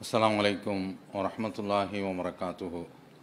السلام عليكم ورحمة الله وبركاته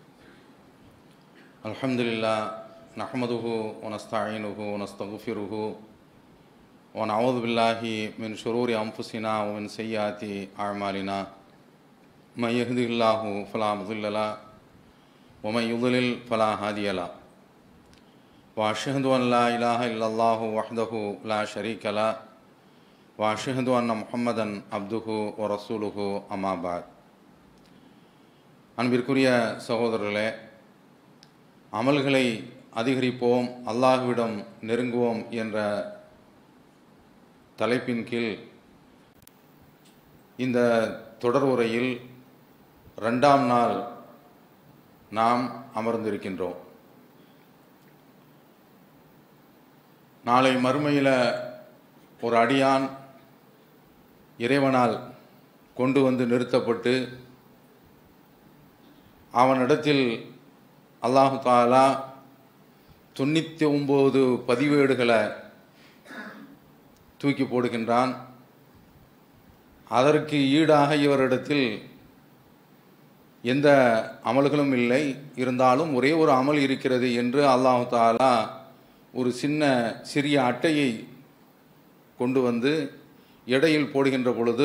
الحمد لله نحمده ونستعينه ونستغفره ونعوذ بالله من شرور أنفسنا ومن سيئات أعمالنا من يهده الله فلا مضل له ومن يضلل فلا هادي له وأشهد أن لا إله إلا الله وحده لا شريك له وأشهد أن محمدا عبده ورسوله أما بعد அன்பிற்குரிய சகோதரர்களே அமல்களை அதிகரிப்போம் அல்லாஹ்விடம் நெருங்குவோம் என்ற தலைப்பின் கீழ் இந்த தொடர் உரையில் ரெண்டாம் நாள் நாம் அமர்ந்திருக்கின்றோம் நாளை மறுமையில் ஒரு அடியான் இறைவனால் கொண்டு வந்து நிறுத்தப்பட்டு அவனிடத்தில் அல்லாஹு தாலா தொண்ணூற்றி ஒம்பது பதிவேடுகளை தூக்கி போடுகின்றான் அதற்கு ஈடாக இவரிடத்தில் எந்த அமல்களும் இல்லை இருந்தாலும் ஒரே ஒரு அமல் இருக்கிறது என்று அல்லாஹு தாலா ஒரு சின்ன சிறிய அட்டையை கொண்டு வந்து எடையில் போடுகின்ற பொழுது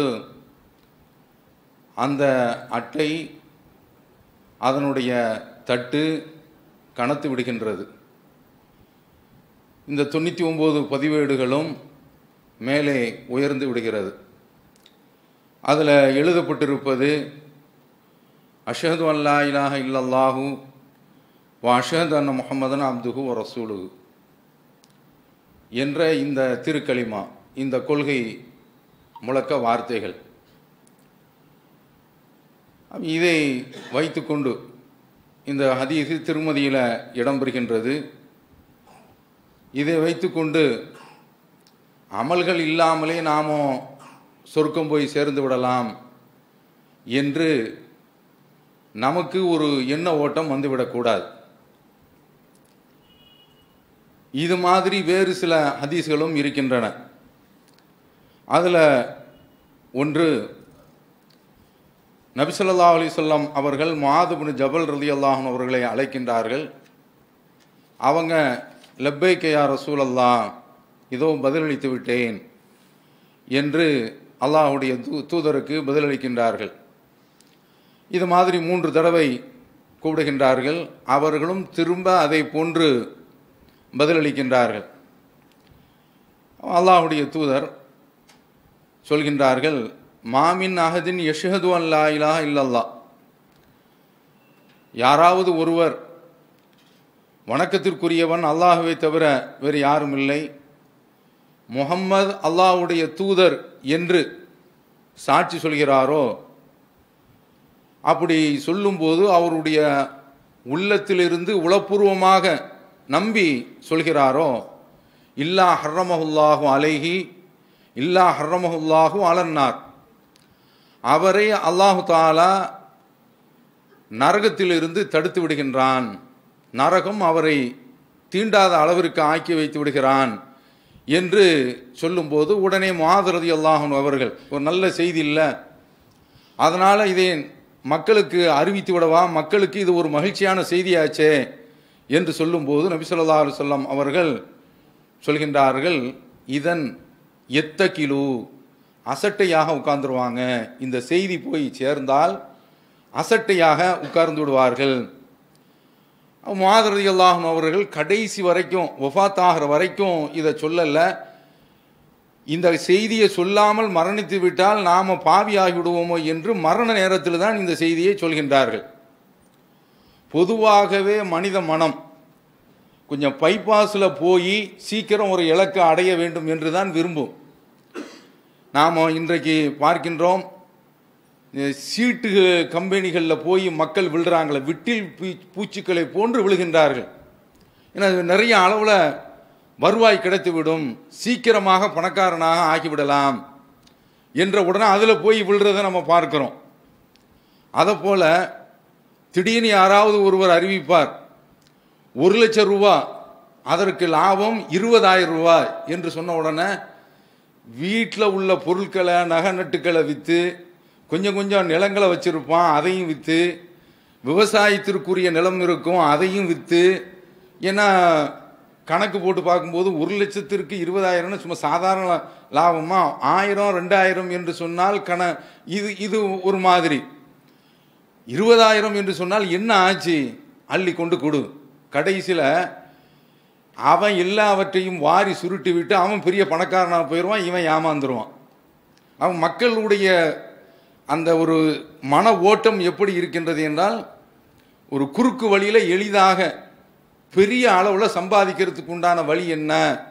அந்த அட்டை அதனுடைய தட்டு கனத்து விடுகின்றது இந்த தொண்ணூற்றி ஒம்பது பதிவேடுகளும் மேலே உயர்ந்து விடுகிறது அதில் எழுதப்பட்டிருப்பது அஷஹது அல்லா இலாஹ இல்லல்லாஹு வ அஷஹத் அன்ன முஹம்மதன் அப்துஹு வ ரசூலுஹு என்ற இந்த திருக்களிமா இந்த கொள்கை முழக்க வார்த்தைகள் இதை வைத்துக்கொண்டு இந்த ஹதீஸு திருமதியில் இடம்பெறுகின்றது இதை வைத்துக்கொண்டு அமல்கள் இல்லாமலே நாமோ சொர்க்கம் போய் சேர்ந்து விடலாம் என்று நமக்கு ஒரு எண்ண ஓட்டம் வந்துவிடக்கூடாது இது மாதிரி வேறு சில ஹதீஸ்களும் இருக்கின்றன அதில் ஒன்று நபிசல்லா அலிசல்லாம் அவர்கள் மாதுபின் ஜபல் ரதி அல்லாஹன் அவர்களை அழைக்கின்றார்கள் அவங்க லப்பைக்கையா ரசூல் அல்லா இதோ பதிலளித்து விட்டேன் என்று அல்லாஹுடைய தூ தூதருக்கு பதிலளிக்கின்றார்கள் இது மாதிரி மூன்று தடவை கூப்பிடுகின்றார்கள் அவர்களும் திரும்ப அதை போன்று பதிலளிக்கின்றார்கள் அல்லாஹுடைய தூதர் சொல்கின்றார்கள் மாமின் அகதின் யஷஹது அல்லா இலா இல்லல்லா யாராவது ஒருவர் வணக்கத்திற்குரியவன் அல்லாஹுவை தவிர வேறு யாரும் இல்லை முகம்மது அல்லாஹுடைய தூதர் என்று சாட்சி சொல்கிறாரோ அப்படி சொல்லும்போது அவருடைய உள்ளத்திலிருந்து உளப்பூர்வமாக நம்பி சொல்கிறாரோ இல்லா ஹர்ரமஹுல்லாஹு அலைஹி இல்லா ஹர்ரமஹுல்லாஹு அலன்னார் அவரை அல்லாஹு தாலா நரகத்திலிருந்து தடுத்து விடுகின்றான் நரகம் அவரை தீண்டாத அளவிற்கு ஆக்கி வைத்து விடுகிறான் என்று சொல்லும்போது உடனே மாதரதி அல்லாஹன் அவர்கள் ஒரு நல்ல செய்தி இல்லை அதனால் இதை மக்களுக்கு அறிவித்து விடவா மக்களுக்கு இது ஒரு மகிழ்ச்சியான செய்தியாச்சே என்று சொல்லும்போது நபிசல்லா அலுவலம் அவர்கள் சொல்கின்றார்கள் இதன் எத்த கிலோ அசட்டையாக உட்கார்ந்துருவாங்க இந்த செய்தி போய் சேர்ந்தால் அசட்டையாக உட்கார்ந்து விடுவார்கள் மாதரதி அல்லாஹன் அவர்கள் கடைசி வரைக்கும் ஒஃபாத் ஆகிற வரைக்கும் இதை சொல்லலை இந்த செய்தியை சொல்லாமல் மரணித்து விட்டால் நாம் பாவியாகி விடுவோமோ என்று மரண நேரத்தில் தான் இந்த செய்தியை சொல்கின்றார்கள் பொதுவாகவே மனித மனம் கொஞ்சம் பைபாஸில் போய் சீக்கிரம் ஒரு இலக்கை அடைய வேண்டும் என்று தான் விரும்பும் நாம் இன்றைக்கு பார்க்கின்றோம் சீட்டு கம்பெனிகளில் போய் மக்கள் விழுறாங்களே விட்டில் பூ பூச்சிக்களை போன்று விழுகின்றார்கள் ஏன்னா நிறைய அளவில் வருவாய் கிடைத்துவிடும் சீக்கிரமாக பணக்காரனாக ஆக்கிவிடலாம் என்ற உடனே அதில் போய் விழுறதை நம்ம பார்க்குறோம் அதை போல் திடீர்னு யாராவது ஒருவர் அறிவிப்பார் ஒரு லட்சம் ரூபா அதற்கு லாபம் இருபதாயிரம் ரூபாய் என்று சொன்ன உடனே வீட்டில் உள்ள பொருட்களை நகை நட்டுக்களை விற்று கொஞ்சம் கொஞ்சம் நிலங்களை வச்சிருப்பான் அதையும் விற்று விவசாயத்திற்குரிய நிலம் இருக்கும் அதையும் விற்று ஏன்னா கணக்கு போட்டு பார்க்கும்போது ஒரு லட்சத்திற்கு இருபதாயிரம்னு சும்மா சாதாரண லாபமா ஆயிரம் ரெண்டாயிரம் என்று சொன்னால் கண இது இது ஒரு மாதிரி இருபதாயிரம் என்று சொன்னால் என்ன ஆச்சு அள்ளி கொண்டு கொடு கடைசியில் அவன் எல்லாவற்றையும் வாரி சுருட்டி விட்டு அவன் பெரிய பணக்காரனாக போயிடுவான் இவன் ஏமாந்துருவான் அவன் மக்களுடைய அந்த ஒரு மன ஓட்டம் எப்படி இருக்கின்றது என்றால் ஒரு குறுக்கு வழியில் எளிதாக பெரிய அளவில் சம்பாதிக்கிறதுக்கு உண்டான வழி என்ன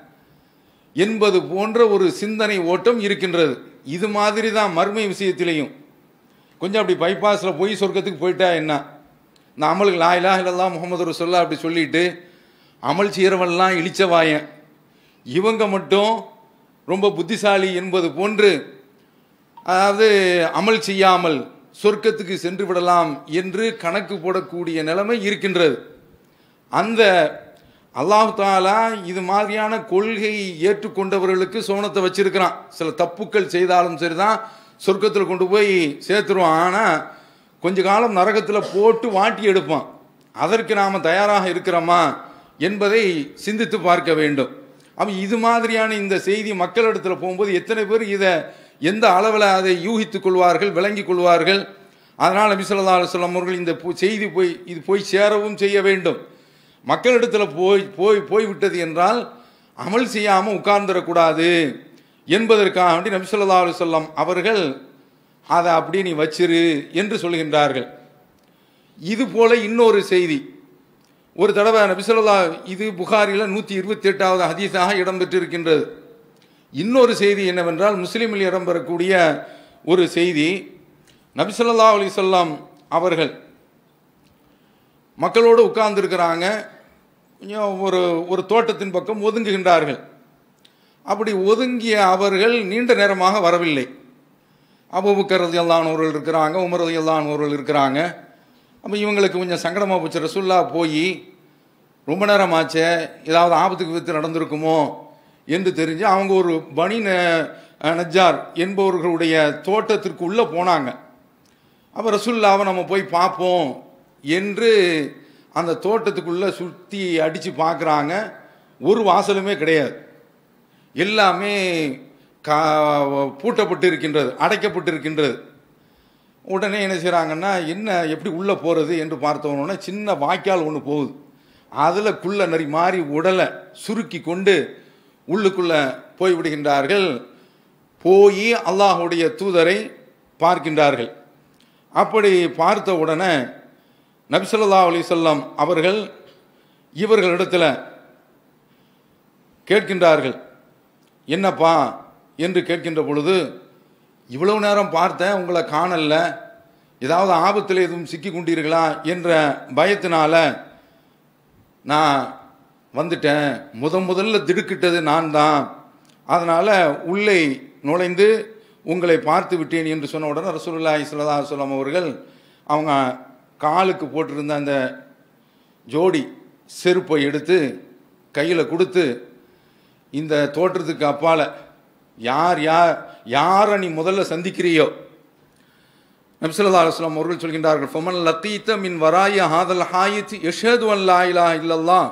என்பது போன்ற ஒரு சிந்தனை ஓட்டம் இருக்கின்றது இது மாதிரி தான் மர்மை விஷயத்திலையும் கொஞ்சம் அப்படி பைபாஸில் போய் சொர்க்கத்துக்கு போயிட்டா என்ன இந்த அமலுக்கு லா இலாஹ இல்லல்லாஹ் முகமது ரசூல்லா அப்படி சொல்லிட்டு அமல் செய்கிறவன்லாம் இழிச்சவாயன் இவங்க மட்டும் ரொம்ப புத்திசாலி என்பது போன்று அதாவது அமல் செய்யாமல் சொர்க்கத்துக்கு சென்று விடலாம் என்று கணக்கு போடக்கூடிய நிலைமை இருக்கின்றது அந்த அல்லாஹ் தாலா இது மாதிரியான கொள்கையை ஏற்றுக்கொண்டவர்களுக்கு சோனத்தை வச்சிருக்கிறான் சில தப்புக்கள் செய்தாலும் சரிதான் சொர்க்கத்தில் கொண்டு போய் சேர்த்துருவான் ஆனால் கொஞ்ச காலம் நரகத்தில் போட்டு வாட்டி எடுப்பான் அதற்கு நாம் தயாராக இருக்கிறோமா என்பதை சிந்தித்து பார்க்க வேண்டும் அப்போ இது மாதிரியான இந்த செய்தி மக்களிடத்தில் போகும்போது எத்தனை பேர் இதை எந்த அளவில் அதை யூகித்துக் கொள்வார்கள் விளங்கிக் கொள்வார்கள் அதனால் நபி ஸல்லல்லாஹு அலைஹி வஸல்லம் அவர்கள் இந்த பு- செய்தி போய் இது போய் சேரவும் செய்ய வேண்டும் மக்களிடத்தில் போய் போய் போய்விட்டது என்றால் அமல் செய்யாமல் உட்கார்ந்துடக்கூடாது என்பதற்காக வேண்டி நபி ஸல்லல்லாஹு அலைஹி வஸல்லம் அவர்கள் அதை அப்படி நீ வச்சிரு என்று சொல்கின்றார்கள் இது போல இன்னொரு செய்தி ஒரு தடவை நபிசல்லா இது புகாரில் நூற்றி இருபத்தி எட்டாவது ஹதீஸாக இடம்பெற்றிருக்கின்றது இன்னொரு செய்தி என்னவென்றால் முஸ்லீமில் இடம்பெறக்கூடிய ஒரு செய்தி நபிசல்லா அலிசல்லாம் அவர்கள் மக்களோடு உட்கார்ந்துருக்கிறாங்க கொஞ்சம் ஒரு ஒரு தோட்டத்தின் பக்கம் ஒதுங்குகின்றார்கள் அப்படி ஒதுங்கிய அவர்கள் நீண்ட நேரமாக வரவில்லை அபூபக்கர் ரலியல்லாஹு அவர்கள் இருக்கிறாங்க உமர் ரலியல்லாஹு அவர்கள் இருக்கிறாங்க அப்போ இவங்களுக்கு கொஞ்சம் சங்கடமாக போச்சு ரசுல்லா போய் ரொம்ப நேரம் ஆச்சே ஏதாவது ஆபத்துக்கு வித்து நடந்திருக்குமோ என்று தெரிஞ்சு அவங்க ஒரு பனி ந- நஜ்ஜார் என்பவர்களுடைய தோட்டத்திற்கு உள்ளே போனாங்க அப்போ ரசுல்லாவை நம்ம போய் பார்ப்போம் என்று அந்த தோட்டத்துக்குள்ளே சுற்றி அடித்து பார்க்குறாங்க ஒரு வாசலுமே கிடையாது எல்லாமே கா பூட்டப்பட்டு இருக்கின்றது அடைக்கப்பட்டு இருக்கின்றது உடனே என்ன செய்கிறாங்கன்னா என்ன எப்படி உள்ளே போகிறது என்று பார்த்தவொடனே சின்ன வாய்க்கால் ஒன்று போகுது அதில் குள்ள நரி மாறி உடலை சுருக்கி கொண்டு உள்ளுக்குள்ளே போய் விடுகின்றார்கள் போய் அல்லாஹுடைய தூதரை பார்க்கின்றார்கள் அப்படி பார்த்த உடனே நபிசல்லா அலிசல்லாம் அவர்கள் இவர்களிடத்தில் கேட்கின்றார்கள் என்னப்பா என்று கேட்கின்ற பொழுது இவ்வளவு நேரம் பார்த்தேன் உங்களை காணல ஏதாவது ஆபத்தில் எதுவும் சிக்கி கொண்டீர்களா என்ற பயத்தினால நான் வந்துட்டேன் முத முதல்ல திடுக்கிட்டது நான் தான் அதனால் உள்ளே நுழைந்து உங்களை பார்த்து விட்டேன் என்று சொன்ன உடனே ரசூலுல்லாஹி ஸல்லல்லாஹு அலைஹி வஸல்லம் அவர்கள் அவங்க காலுக்கு போட்டிருந்த அந்த ஜோடி செருப்பை எடுத்து கையில் கொடுத்து இந்த தோற்றத்துக்கு அப்பால யார் யார் யாரை நீ முதல்ல சந்திக்கிறியோ நபிசல்லா அலுவலாம் அவர்கள் சொல்கின்றார்கள் ஃபமன் லத்தீத்த மின் வராய ஹாதல் ஹாயித் யஷது அன் லா இலாஹ இல்லல்லாஹ்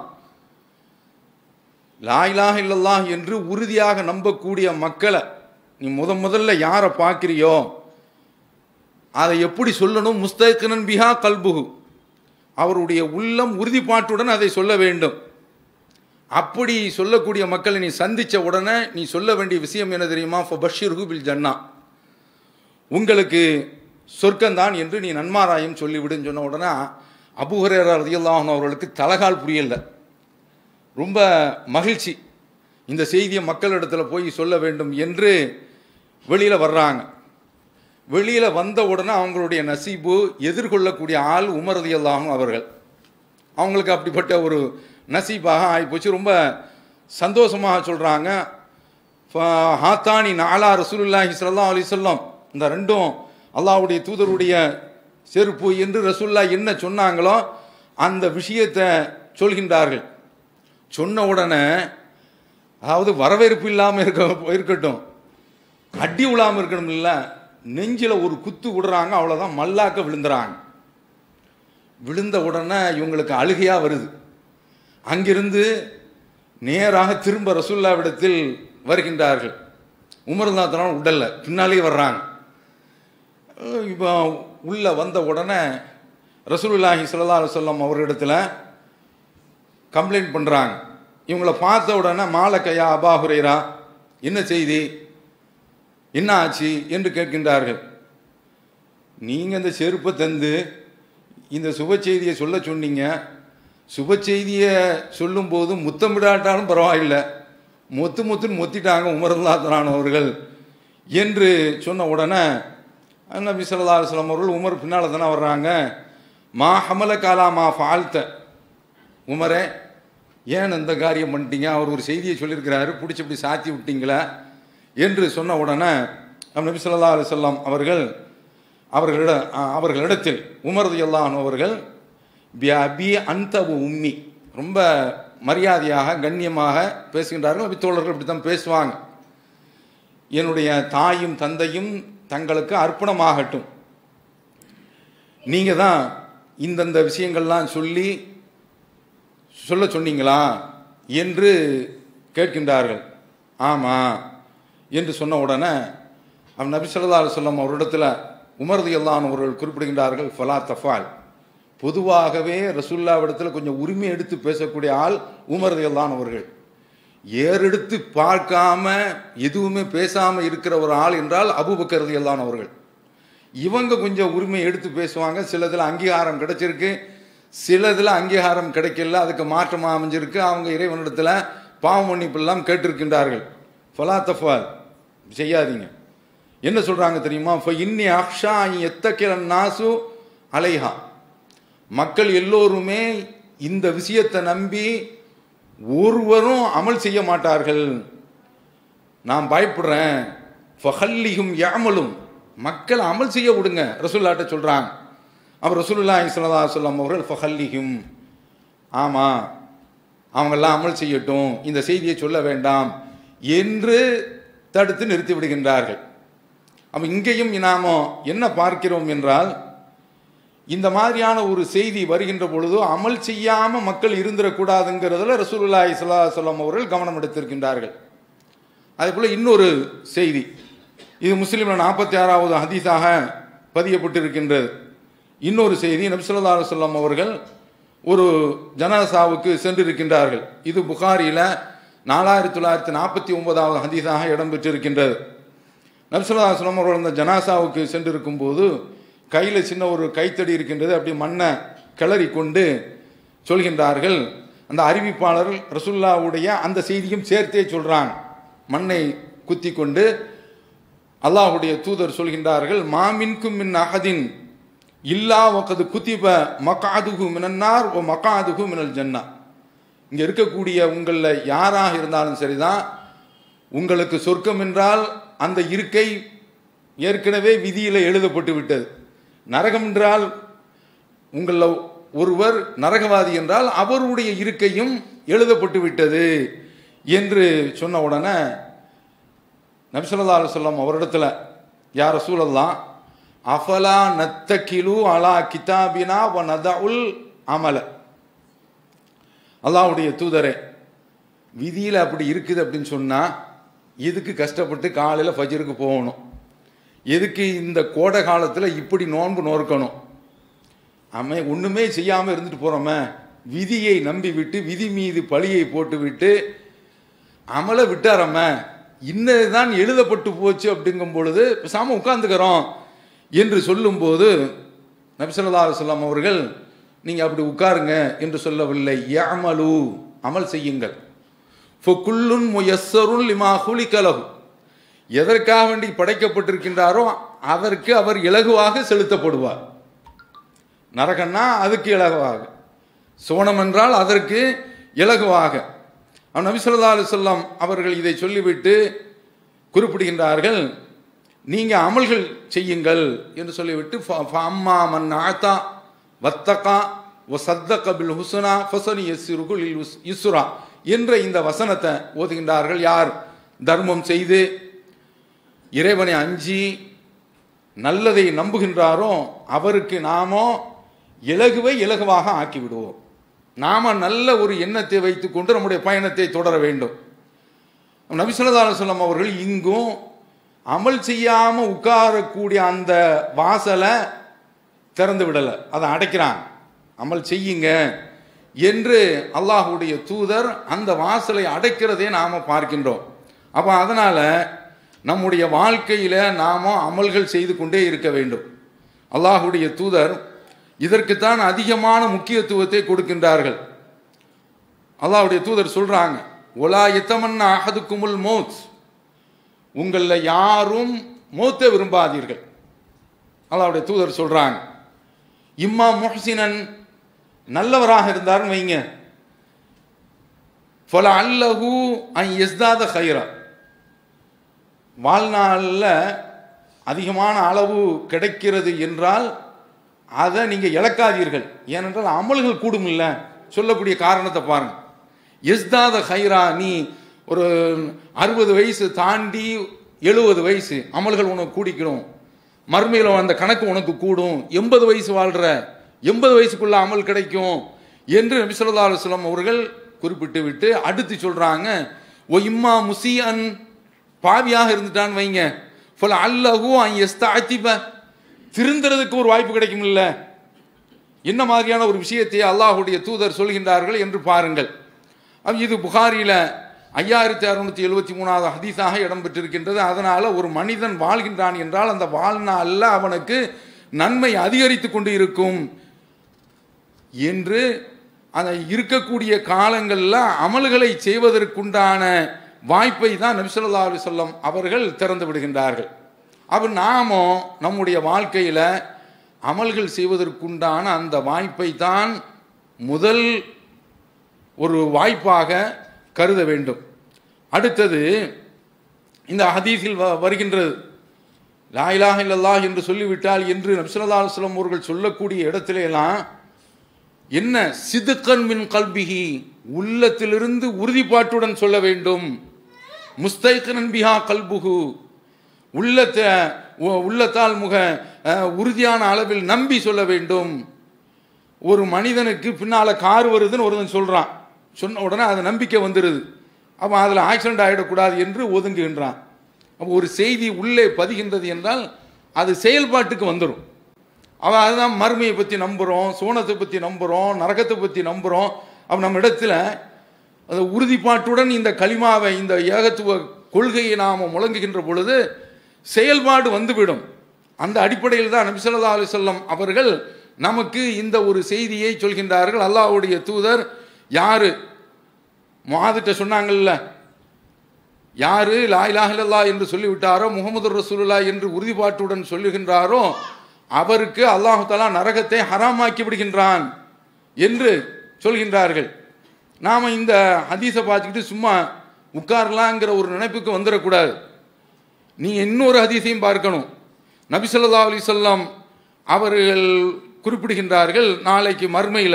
லா இலாஹ இல்லல்லாஹ் என்று உறுதியாக நம்பக்கூடிய மக்களை நீ முத முதல்ல யாரை பார்க்கிறியோ அதை எப்படி சொல்லணும் முஸ்தகனன் பிஹா கல்புகு அவருடைய உள்ளம் உறுதிப்பாட்டுடன் அதை சொல்ல வேண்டும் அப்படி சொல்லக்கூடிய மக்களை நீ சந்திச்ச உடனே நீ சொல்ல வேண்டிய விஷயம் என்ன தெரியுமா ஃபபஷிர்ஹு பில் ஜன்னா உங்களுக்கு சொர்க்கம்தான் என்று நீ நன்மாராயம் சொல்லிவிடுன்னு சொன்ன உடனே அபுஹரேரா ரதியல்லாஹன் அவர்களுக்கு தலகால் புரியல ரொம்ப மகிழ்ச்சி இந்த செய்தியை மக்களிடத்தில் போய் சொல்ல வேண்டும் என்று வெளியில் வர்றாங்க வெளியில் வந்த உடனே அவங்களுடைய நசீபு எதிர்கொள்ளக்கூடிய ஆள் உமர் ரதியல்லாஹன் அவர்கள் அவங்களுக்கு அப்படிப்பட்ட ஒரு நசீபாக ஆகிப்போச்சு ரொம்ப சந்தோஷமாக சொல்கிறாங்க ஹாத்தானி நாலா ரசூலுல்லாஹி ஸல்லல்லாஹு அலைஹி வஸல்லம் இந்த ரெண்டும் அல்லாஹ்வுடைய தூதருடைய செருப்பு என்று ரசூல்லா என்ன சொன்னாங்களோ அந்த விஷயத்தை சொல்கின்றார்கள் சொன்ன உடனே அதாவது வரவேற்பு இல்லாமல் இருக்க இருக்கட்டும் அடி விழாமல் இருக்கணும் இல்லை நெஞ்சில ஒரு குத்து விடுறாங்க அவ்வளோதான் மல்லாக்க விழுந்துறாங்க விழுந்த உடனே இவங்களுக்கு அழுகையா வருது அங்கிருந்து நேராக திரும்ப ரசூல்லாவிடத்தில் வருகின்றார்கள் உமர் தான் உடல்ல பின்னாலே வர்றாங்க அஹ் இப்போ உள்ள வந்த உடனே ரசூலுல்லாஹி ஸல்லல்லாஹு அலைஹி வஸல்லம் அவரிடத்துல கம்ப்ளைண்ட் பண்ணுறாங்க இவங்களை பார்த்த உடனே மாலக்கையா அபா ஹுரைரா என்ன செய்தி என்ன ஆச்சு என்று கேட்கின்றார்கள் நீங்கள் இந்த செருப்பை தந்து இந்த சுப செய்தியை சொல்ல சொன்னீங்க சுப செய்தியை சொல்லும்போது முத்தமிடாட்டாலும் பரவாயில்லை மொத்து மொத்துன்னு மொத்திட்டாங்க உமர்லாத்தரான் அவர்கள் என்று சொன்ன உடனே நபி ஸல்லல்லாஹு அலைஹி வஸல்லம் அவர்கள் உமர் பின்னால் தானே வர்றாங்க மா ஹமல காலா மா ஃபால்த்த உமரே ஏன் இந்த காரியம் பண்ணிட்டீங்க அவர் ஒரு செய்தியை சொல்லியிருக்கிறாரு பிடிச்சி இப்படி சாத்தி விட்டீங்களா என்று சொன்ன உடனே நம் நபி ஸல்லல்லாஹு அலைஹி வஸல்லம் அவர்கள் அவர்களிட அஹ், அவர்களிடத்தில் உமர் ரலியல்லாஹு அவர்கள் பி அபி அந்த உம்மி ரொம்ப மரியாதையாக கண்ணியமாக பேசுகின்றார்கள் நபி தோழர்கள் இப்படி தான் பேசுவாங்க என்னுடைய தாயும் தந்தையும் தங்களுக்கு அர்ப்பணமாகட்டும் நீங்கள் தான் இந்தந்த விஷயங்கள்லாம் சொல்லி சொல்ல சொன்னீங்களா என்று கேட்கின்றார்கள் ஆமாம் என்று சொன்ன உடனே அவன் நபி ஸல்லல்லாஹு அலைஹி வஸல்லம் அவரிடத்தில் உமர்து எல்லாம் அவர்கள் குறிப்பிடுகின்றார்கள் ஃபலா தஃபால் பொதுவாகவே ரசூல்லாவிடத்தில் கொஞ்சம் உரிமை எடுத்து பேசக்கூடிய ஆள் உமர்து எல்லாம் அவர்கள் ஏறெடுத்து பார்க்காம எதுவுமே பேசாம இருக்கிற ஒரு ஆள் என்றால் அபூபக்கர் ரலியல்லாஹு அவர்கள் இவங்க கொஞ்சம் உரிமை எடுத்து பேசுவாங்க சிலதில் அங்கீகாரம் கிடைச்சிருக்கு சிலதில் அங்கீகாரம் கிடைக்கல அதுக்கு மாற்றமாக அமைஞ்சிருக்கு அவங்க இறைவனிடத்தில் பாவ மன்னிப்பெல்லாம் கேட்டிருக்கின்றார்கள் ஃபலா தஃபால் செய்யாதீங்க என்ன சொல்றாங்க தெரியுமா இப்போ இன்னி அக்ஷா எத்தக்கிற நாசு அலைஹா மக்கள் எல்லோருமே இந்த விஷயத்தை நம்பி ஒருவரும் அமல் செய்ய மாட்டார்கள் நான் பயப்படுறேன் ஃபஹல்லிஹும் யாமலும் மக்கள் அமல் செய்ய விடுங்க ரசூல்லாட்ட சொல்றாங்க அவர் ரசூலுல்லாஹி ஸல்லல்லாஹு அலைஹி வஸல்லம் அவர்கள் ஃபஹல்லிஹும் ஆமாம் அவங்கெல்லாம் அமல் செய்யட்டும் இந்த செய்தியை சொல்ல வேண்டாம் என்று தடுத்து நிறுத்தி விடுகின்றார்கள் அப்ப இங்கேயும் நாம என்ன பார்க்கிறோம் என்றால் இந்த மாதிரியான ஒரு செய்தி வருகின்ற பொழுது அமல் செய்யாம மக்கள் இருந்திடக்கூடாதுங்கிறதுல ரசூலுல்லாஹி ஸல்லல்லாஹு அலைஹி வஸல்லம் அவர்கள் கவனம் எடுத்திருக்கின்றார்கள் அதே போல இன்னொரு செய்தி இது முஸ்லீம்ல நாற்பத்தி ஆறாவது ஹதீஸாக பதியப்பட்டிருக்கின்றது இன்னொரு செய்தி நபி ஸல்லல்லாஹு அலைஹி வஸல்லம் அவர்கள் ஒரு ஜனாசாவுக்கு சென்றிருக்கின்றார்கள் இது புகாரில நாலாயிரத்தி தொள்ளாயிரத்தி நாற்பத்தி ஒன்பதாவது ஹதீஸாக இடம்பெற்றிருக்கின்றது நபிசுல்லாஸ்லம் அவர்கள் அந்த ஜனாசாவுக்கு சென்றிருக்கும் போது கையில் சின்ன ஒரு கைத்தடி இருக்கின்றது அப்படி மண்ணை கிளறி கொண்டு சொல்கின்றார்கள் அந்த அறிவிப்பாளர் ரசுல்லாவுடைய அந்த செய்தியும் சேர்த்தே சொல்றாங்க மண்ணை குத்தி கொண்டு அல்லாஹுடைய தூதர் சொல்கின்றார்கள் மாமின்கும் மின் அகதின் இல்லா ஒக்கது குத்திப மக்காதுகு மினன்னார் ஓ மக்காதுகு மினல் ஜன்னா இங்க இருக்கக்கூடிய உங்களில் யாராக இருந்தாலும் சரிதான் உங்களுக்கு சொர்க்கம் என்றால் அந்த இருக்கை ஏற்கனவே விதியில் எழுதப்பட்டு விட்டது நரகம் என்றால் உங்களில் ஒருவர் நரகவாதி என்றால் அவருடைய இருக்கையும் எழுதப்பட்டு விட்டது என்று சொன்ன உடனே நபிசல்லா அலுவலம் அவரிடத்துல யார் ரசூலல்லாம் அஃபலா நத்தகிலு அலா கிதாபினா வ நதஉல் அமல அல்லாஹ்வுடைய தூதரே விதியில் அப்படி இருக்குது அப்படின்னு சொன்னால் எதுக்கு கஷ்டப்பட்டு காலையில் ஃபஜருக்கு போகணும் எதுக்கு இந்த கோடை காலத்தில் இப்படி நோன்பு நோர்க்கணும் ஆமே ஒன்றுமே செய்யாமல் இருந்துட்டு போகிறோமே விதியை நம்பி விட்டு விதி மீது பழியை போட்டு விட்டு அமலை விட்டாரம்ம இன்னதுதான் எழுதப்பட்டு போச்சு அப்படிங்கும் பொழுது பேசாம உட்கார்ந்துக்கிறோம் என்று சொல்லும்போது நபிசல்லா அலுவலாம் அவர்கள் நீங்கள் அப்படி உட்காருங்க என்று சொல்லவில்லை யாமலு அமல் செய்யுங்கள் ஃபுக்குல்லுன் முயஸ்ஸருன் லிமா ஹுலிகலகு எதற்காக வேண்டி படைக்கப்பட்டிருக்கின்றாரோ அதற்கு அவர் இலகுவாக செலுத்தப்படுவார் நரகன்னா அதுக்கு இலகுவாக சோனம் என்றால் அதற்கு இலகுவாக அவன் நபிசல்லா அலுவலாம் அவர்கள் இதை சொல்லிவிட்டு குறிப்பிடுகின்றார்கள் நீங்க அமல்கள் செய்யுங்கள் என்று சொல்லிவிட்டு ஃப- ஃப அம்மா மன் ஆத்தா வத்தகா ஒ சத்தக பில் ஹுசனா ஃபசனி எஸ்ருகுல் இஸ்ரா என்ற இந்த வசனத்தை ஓதுகின்றார்கள் யார் தர்மம் செய்து இறைவனை அஞ்சி நல்லதை நம்புகின்றாரோ அவருக்கு நாமோ இலகுவை இலகுவாக ஆக்கி விடுவோம் நாம நல்ல ஒரு எண்ணத்தை வைத்துக்கொண்டு நம்முடைய பயணத்தை தொடர வேண்டும் நபிசுல்லா சொல்லம் அவர்கள் இங்கும் அமல் செய்யாம உட்காரக்கூடிய அந்த வாசலை திறந்து விடலை அதை அடைக்கிறாங்க அமல் செய்யுங்க என்று அல்லாஹுடைய தூதர் அந்த வாசலை அடைக்கிறதே நாம பார்க்கின்றோம் அப்போ அதனால நம்முடைய வாழ்க்கையில நாம அமல்கள் செய்து கொண்டே இருக்க வேண்டும் அல்லாஹுடைய தூதர் இதற்குத்தான் அதிகமான முக்கியத்துவத்தை கொடுக்கின்றார்கள் அல்லாஹ்வுடைய தூதர் சொல்றாங்க ஒலா எத்தமன்னா அகதுக்குமுல் மோத் உங்களில் யாரும் மௌத்தை விரும்பாதீர்கள் அல்லாஹ்வுடைய தூதர் சொல்றாங்க இம்மா முஹ்சினன் நல்லவராக இருந்தாருன்னு வைங்க ஃபல அல்லஹு அன் எஸ்தாத ஹைரா வாழ்நாளில் அதிகமான அளவு கிடைக்கிறது என்றால் அதை நீங்கள் இழக்காதீர்கள் ஏனென்றால் அமல்கள் கூடும் இல்லை சொல்லக்கூடிய காரணத்தை பாருங்க எஸ்தாத ஹைரா நீ ஒரு அறுபது வயசு தாண்டி எழுபது வயசு அமல்கள் உனக்கு கூடிக்கணும் மறுமையில் அந்த கணக்கு உனக்கு கூடும் எண்பது வயசு வாழ்கிற எண்பது வயசுக்குள்ள அமல் கிடைக்கும் என்று நபி ஸல்லல்லாஹு அலைஹி வஸல்லம் அவர்கள் குறிப்பிட்டு விட்டு அடுத்து சொல்றாங்க ஒ இம்மா முசியன் பாவியாக இருந்துட்டான்னு வைங்க ஃபல அல்லஹு அன் யஸ்தஅதிப திருந்துறதுக்கு ஒரு வாய்ப்பு கிடைக்கும் இல்ல என்ன மாதிரியான ஒரு விஷயத்தை அல்லாஹ்வுடைய தூதர் சொல்கின்றார்கள் என்று பாருங்கள் அப்ப இது புகாரில ஐயாயிரத்தி அறுநூத்தி எழுபத்தி மூணாவது ஹதீஸாக இடம்பெற்றிருக்கின்றது அதனால ஒரு மனிதன் வாழ்கின்றான் என்றால் அந்த வாழ்நாளில் அவனுக்கு நன்மை அதிகரித்து கொண்டு இருக்கும் என்று அந்த இருக்கக்கூடிய காலங்களில் அமல்களை செய்வதற்குண்டான வாய்ப்பை தான் நபிசல்லா அலுவலம் அவர்கள் திறந்து விடுகின்றார்கள் அப்போ நாமோ நம்முடைய வாழ்க்கையில் அமல்கள் செய்வதற்குண்டான அந்த வாய்ப்பை தான் முதல் ஒரு வாய்ப்பாக கருத வேண்டும் அடுத்தது இந்த ஹதீஸில் வ- வருகின்றது லா இலாஹ இல்லல்லாஹ் என்று சொல்லிவிட்டால் என்று நபிசல்லா அலுவலம் அவர்கள் சொல்லக்கூடிய இடத்துல எல்லாம் என்ன சிதுக்கன் மின் கல்பிஹி உள்ளத்திலிருந்து உறுதிப்பாட்டுடன் சொல்ல வேண்டும் முஸ்தைகனன் பிஹா கல்புகு உள்ளத்தை உ- உள்ளத்தால் முக அஹ், உறுதியான அளவில் நம்பி சொல்ல வேண்டும் ஒரு மனிதனுக்கு பின்னால கார் வருதுன்னு ஒருத்தன் சொல்றான் சொன்ன உடனே அது நம்பிக்கை வந்துடுது அவன் அதில் ஆக்சிடென்ட் ஆகிடக்கூடாது என்று ஒதுங்குகின்றான் அப்போ ஒரு செய்தி உள்ளே பதிகின்றது என்றால் அது செயல்பாட்டுக்கு வந்துடும் அவன் அதுதான் மறுமையை பற்றி நம்புகிறோம் சோனத்தை பற்றி நம்புகிறோம் நரகத்தை பற்றி நம்புகிறோம் அப்போ நம்ம இடத்துல அந்த உறுதிப்பாட்டுடன் இந்த களிமாவை இந்த ஏகத்துவ கொள்கையை நாம் முழங்குகின்ற பொழுது செயல்பாடு வந்துவிடும் அந்த அடிப்படையில் தான் நபிசல்லா அலிசல்லம் அவர்கள் நமக்கு இந்த ஒரு செய்தியை சொல்கின்றார்கள் அல்லாஹ்வுடைய தூதர் யாரு முஆதுட்ட சொன்னாங்கல்ல யாரு லா இலாஹ இல்லல்லாஹ் என்று சொல்லிவிட்டாரோ முகமது ரசூலுல்லா என்று உறுதிப்பாட்டுடன் சொல்லுகின்றாரோ அவருக்கு அல்லாஹு தஆலா நரகத்தை ஹராமாக்கி விடுகின்றான் என்று சொல்கின்றார்கள் நாம இந்த ஹதீஸை பார்த்துக்கிட்டு சும்மா உட்காரலாங்கிற ஒரு நினைப்புக்கு வந்துடக்கூடாது நீங்க இன்னொரு ஹதீஸையும் பார்க்கணும் நபி ஸல்லல்லாஹு அலைஹி வஸல்லம் அவர்கள் குறிப்பிடுகின்றார்கள் நாளைக்கு மர்மையில்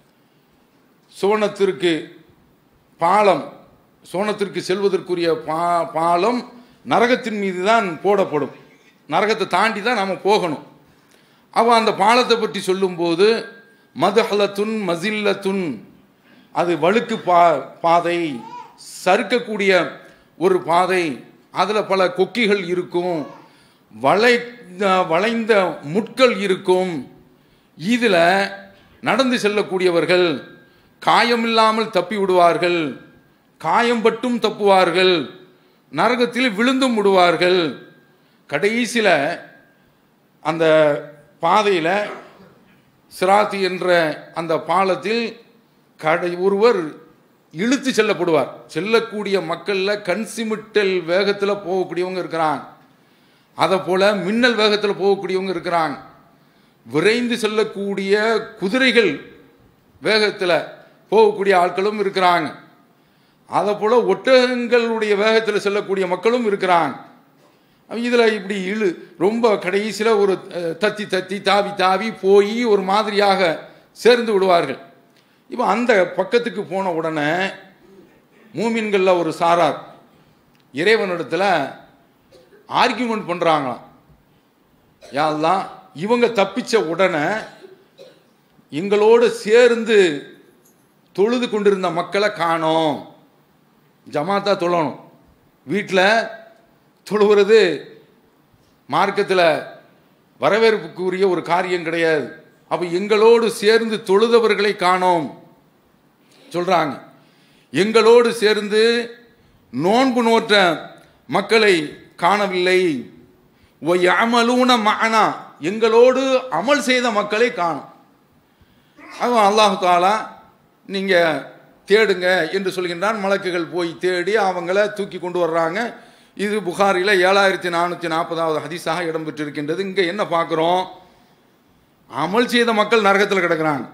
சோனத்திற்கு பாலம் சோனத்திற்கு செல்வதற்குரிய பா பாலம் நரகத்தின் மீது தான் போடப்படும் நரகத்தை தாண்டி தான் நாம் போகணும் அவன் அந்த பாலத்தை பற்றி சொல்லும்போது மதுஹலத்துன் மசில்லத்துன் அது வழுக்கு பா பாதை சறுக்கக்கூடிய ஒரு பாதை அதில் பல கொக்கிகள் இருக்கும் வளை வளைந்த முட்கள் இருக்கும் இதில் நடந்து செல்லக்கூடியவர்கள் காயமில்லாமல் தப்பி விடுவார்கள் காயம்பட்டும் தப்புவார்கள் நரகத்தில் விழுந்தும் விடுவார்கள் கடைசியில் அந்த பாதையில் சிராத்தி என்ற அந்த பாலத்தில் கடை ஒருவர் இழுத்து செல்லப்படுவார் செல்லக்கூடிய மக்களில் கண் சிமிட்டல் வேகத்தில் போகக்கூடியவங்க இருக்கிறாங்க அதை போல மின்னல் வேகத்தில் போகக்கூடியவங்க இருக்கிறாங்க விரைந்து செல்லக்கூடிய குதிரைகள் வேகத்தில் போகக்கூடிய ஆட்களும் இருக்கிறாங்க அதை போல ஒட்டகங்களுடைய வேகத்தில் செல்லக்கூடிய மக்களும் இருக்கிறாங்க இதில் இப்படி இழு ரொம்ப கடைசியில் ஒரு அஹ், தத்தி தத்தி தாவி தாவி போய் ஒரு மாதிரியாக சேர்ந்து விடுவார்கள் இப்போ அந்த பக்கத்துக்கு போன உடனே மூமின்களில் ஒரு சாரார் இறைவனிடத்தில் ஆர்கியூமெண்ட் பண்ணுறாங்களாம் யா அல்லாஹ் இவங்க தப்பிச்ச உடனே எங்களோடு சேர்ந்து தொழுது கொண்டிருந்த மக்களை காணோம் ஜமாத்தா தொழணும் வீட்டில் தொழுகிறது மார்க்கத்தில் வரவேற்புக்குரிய ஒரு காரியம் கிடையாது அப்போ எங்களோடு சேர்ந்து தொழுதவர்களை காணோம் சொல்றாங்க எங்களோடு சேர்ந்து நோன்பு நோற்ற மக்களை காணவில்லை அமலூன மகனா எங்களோடு அமல் செய்த மக்களை காணும் அவன் அல்லாஹு தாலா நீங்கள் தேடுங்க என்று சொல்கின்றான் மலக்குகள் போய் தேடி அவங்கள தூக்கி கொண்டு வர்றாங்க இது புகாரில் ஏழாயிரத்தி நானூற்றி நாற்பதாவது ஹதீஸாக இடம்பெற்றிருக்கின்றது இங்கே என்ன பார்க்குறோம் அமல் செய்த மக்கள் நரகத்தில் கிடக்குறாங்க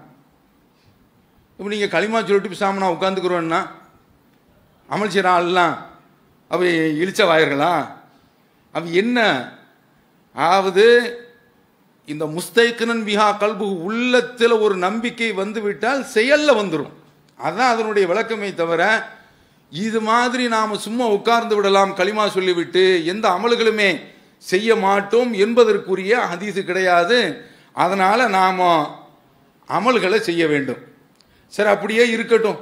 இப்போ நீங்கள் களிமா சொல்லிட்டு பேசாமல் நான் உட்காந்துக்கிறோன்னா அமல் செய்கிற ஆள்லாம் அவ இழிச்ச வாயர்களா அவ என்ன அதாவது இந்த முஸ்தைக்கனன் பிஹா கல்பு உள்ளத்தில் ஒரு நம்பிக்கை வந்து விட்டால் செயலில் வந்துடும் அதான் அதனுடைய விளக்கமே தவிர இது மாதிரி நாம் சும்மா உட்கார்ந்து விடலாம் களிமா சொல்லிவிட்டு எந்த அமல்களுமே செய்ய மாட்டோம் என்பதற்குரிய ஹதீஸு கிடையாது அதனால் நாம் அமல்களை செய்ய வேண்டும் சரி அப்படியே இருக்கட்டும்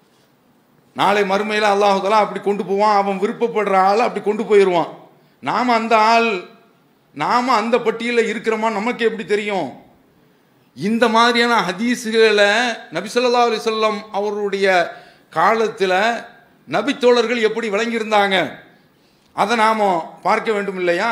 நாளை மறுமையில் அல்லாஹுதலா அப்படி கொண்டு போவான் அவன் விருப்பப்படுற ஆள் அப்படி கொண்டு போயிடுவான் நாம் அந்த ஆள் நாம் அந்த பட்டியலில் இருக்கிறோமா நமக்கு எப்படி தெரியும் இந்த மாதிரியான ஹதீஸுகளை நபிசல்லா அலிசல்லம் அவருடைய காலத்தில் நபித்தோழர்கள் எப்படி விளங்கியிருந்தாங்க அதை நாம் பார்க்க வேண்டும் இல்லையா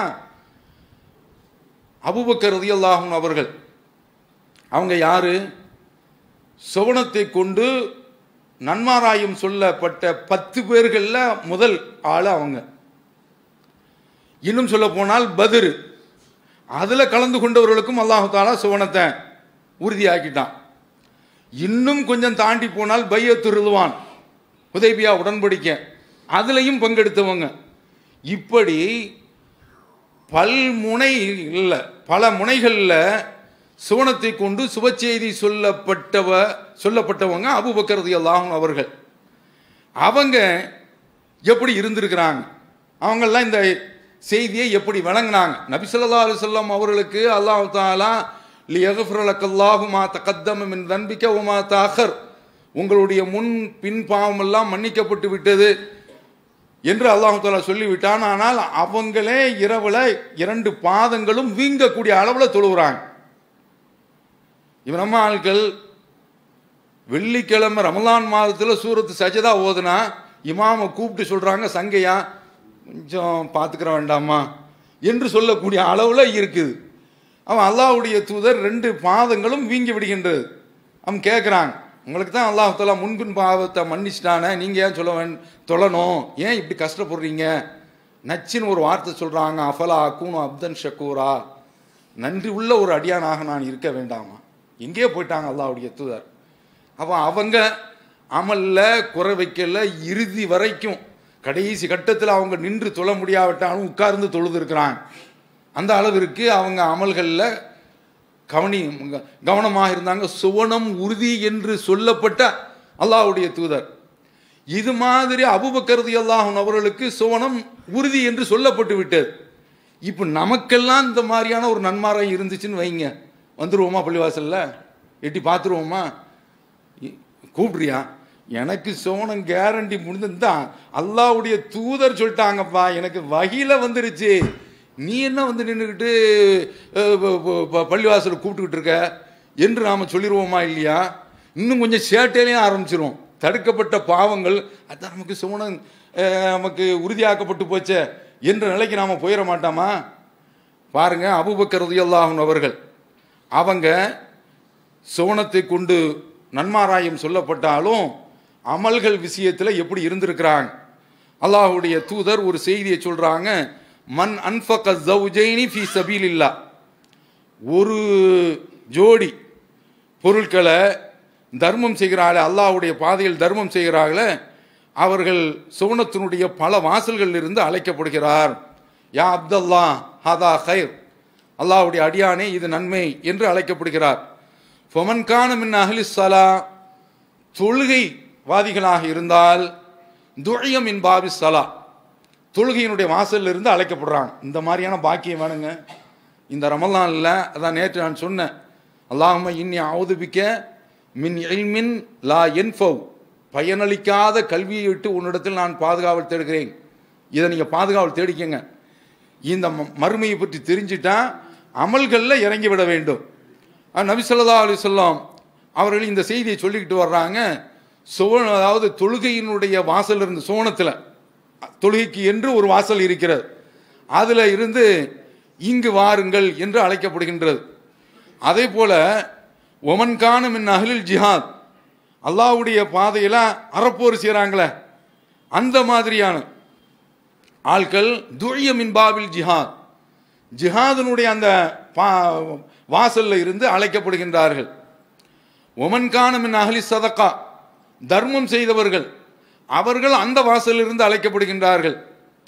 அபுபக்கர் ரதியல்லாஹும் அவர்கள் அவங்க யாரு சுவனத்தை கொண்டு நன்மாராயம் சொல்லப்பட்ட பத்து பேர்களில் முதல் ஆள் அவங்க இன்னும் சொல்ல போனால் பதிரு அதில் கலந்து கொண்டவர்களுக்கும் அல்லாஹு தாலா சுவனத்தை உறுதியாக்கிட்டான் இன்னும் கொஞ்சம் தாண்டி போனால் பையத்துருவான் உதய்பியா உடன்படிக்க அதுலேயும் பங்கெடுத்தவங்க இப்படி பல்முனை இல்லை பல முனைகளில் சுவனத்தை கொண்டு சுபச்செய்தி சொல்லப்பட்டவ சொல்லப்பட்டவங்க அபுபக்கரது அல்லாஹும் அவர்கள் அவங்க எப்படி இருந்திருக்கிறாங்க அவங்கெல்லாம் இந்த செய்தியை எப்படி வழங்கினாங்க நபிசல்லா அலுவலம் அவர்களுக்கு அல்லாஹ் தாலா லியகுஃபுரலக்கல்லாஹுமா தகத்தம மின் தன்பிக்க உமா தாகர் உங்களுடைய முன் பின் பாவமெல்லாம் மன்னிக்கப்பட்டு விட்டது என்று அல்லாஹு தாலா சொல்லிவிட்டான் ஆனால் அவங்களே இரவுல இரண்டு பாதங்களும் வீங்கக்கூடிய அளவில் தொழுகிறாங்க இவன் நம்ம ஆட்கள் வெள்ளிக்கிழமை ரமலான் மாதத்தில் சூரத்து சஜதா ஓதுனா இமாமை கூப்பிட்டு சொல்கிறாங்க சங்கையா கொஞ்சம் பார்த்துக்கிற வேண்டாமா என்று சொல்லக்கூடிய அளவில் இருக்குது அவன் அல்லாஹ்வுடைய தூதர் ரெண்டு பாதங்களும் வீங்கி விடுகின்றது அவன் கேட்குறாங்க உங்களுக்கு தான் அல்லாஹாலா முன்பின் பாவத்தை மன்னிச்சிட்டானே நீங்கள் ஏன் சொல்ல வேண் தொழணும் ஏன் இப்படி கஷ்டப்படுறீங்க நச்சின்னு ஒரு வார்த்தை சொல்கிறாங்க அஃபலா அக்கூனு அப்தன் ஷக்கூரா நன்றி உள்ள ஒரு அடியானாக நான் இருக்க வேண்டாமா எங்கேயோ போயிட்டாங்க அல்லாஹ்வுடைய தூதர் அப்போ அவங்க அமல்ல குறை வைக்கல இறுதி வரைக்கும் கடைசி கட்டத்தில் அவங்க நின்று தொழ முடியாவிட்டாலும் உட்கார்ந்து தொழுது இருக்கிறாங்க அந்த அளவிற்கு அவங்க அமல்களில் கவனி கவனமாக இருந்தாங்க சுவனம் உறுதி என்று சொல்லப்பட்ட அல்லாஹ்வுடைய தூதர் இது மாதிரி அபுபக்கரது அல்லாஹன் அவர்களுக்கு சுவனம் உறுதி என்று சொல்லப்பட்டு விட்டது இப்போ நமக்கெல்லாம் இந்த மாதிரியான ஒரு நன்மாரம் இருந்துச்சுன்னு வைங்க வந்துருவோமா பள்ளிவாசல்ல எட்டி பார்த்துருவோமா இ- கூப்பிடுறியா எனக்கு சோனம் கேரண்டி முடிஞ்சுதான் அல்லாவுடைய தூதர் சொல்லிட்டாங்கப்பா எனக்கு வகையில் வந்துருச்சு நீ என்ன வந்து நின்றுக்கிட்டு பள்ளிவாசலை கூப்பிட்டுக்கிட்டு இருக்க என்று நாம் சொல்லிடுவோமா இல்லையா இன்னும் கொஞ்சம் சேட்டையிலையும் ஆரம்பிச்சிரும் தடுக்கப்பட்ட பாவங்கள் அதான் நமக்கு சோனம் அஹ், நமக்கு உறுதியாக்கப்பட்டு போச்சே என்ற நிலைக்கு நாம் போயிட மாட்டோமா பாருங்க அபூபக்கர் ரலியல்லாஹு அவர்கள் அவங்க சுவனத்தை கொண்டு நன்மாராயம் சொல்லப்பட்டாலும் அமல்கள் விஷயத்தில் எப்படி இருந்திருக்கிறாங்க அல்லாஹ்வுடைய தூதர் ஒரு செய்தியை சொல்றாங்க மன் அன்ஃபக ஜௌஜைனி ஃபி சபீலில்லா ஒரு ஜோடி பொருட்களை தர்மம் செய்கிறார்களே அல்லாஹ்வுடைய பாதையில் தர்மம் செய்கிறார்களே அவர்கள் சுவனத்தினுடைய பல வாசல்களில் இருந்து அழைக்கப்படுகிறார் யா அப்தல்லா ஹதா ஹைர் அல்லாஹ்வுடைய அடியானே இது நன்மை என்று அழைக்கப்படுகிறார் ஃபமன் கான மின் அஹ்லி ஸலா தொழுகை வாதிகளாக இருந்தால் துழியம் இன் பாபி ஸலா தொழுகையினுடைய வாசல்ல இருந்து அழைக்கப்படுறாங்க இந்த மாதிரியான பாக்கியம் வேணுங்க இந்த ரமலான்ல அதான் நேற்று நான் சொன்னேன் அல்லாஹும இன்னி ஆவுதுபிக்க மின் இல்மின் லா என்ஃபவ் பயனளிக்காத கல்வியை விட்டு உன்னிடத்தில் நான் பாதுகாவல் தேடுகிறேன் இதை நீங்கள் பாதுகாவல் தேடிக்கங்க இந்த ம- மறுமையை பற்றி தெரிஞ்சிட்டா அமல்களில் இறங்கி விட வேண்டும் அஹ் நபி ஸல்லல்லாஹு அலைஹி வஸல்லம் அவர்கள் இந்த செய்தியை சொல்லிக்கிட்டு வர்றாங்க சுவ அதாவது தொழுகையினுடைய வாசல் இருந்து சோனத்தில் தொழுகைக்கு என்று ஒரு வாசல் இருக்கிறது அதில் இருந்து இங்கு வாருங்கள் என்று அழைக்கப்படுகின்றது அதே போல ஒமன் காணும் மின் அஹ்லில் ஜிஹாத் அல்லாஹ்வுடைய பாதையில் அறப்போர் செய்கிறாங்களே அந்த மாதிரியான ஆட்கள் துழிய மின் பாபில் ஜிஹாத் ஜிஹாதினுடைய அந்த பா வாசல்ல இருந்து அழைக்கப்படுகின்றார்கள் ஒமன் கானமின் அகலி சதக்கா தர்மம் செய்தவர்கள் அவர்கள் அந்த வாசலில் இருந்து அழைக்கப்படுகின்றார்கள்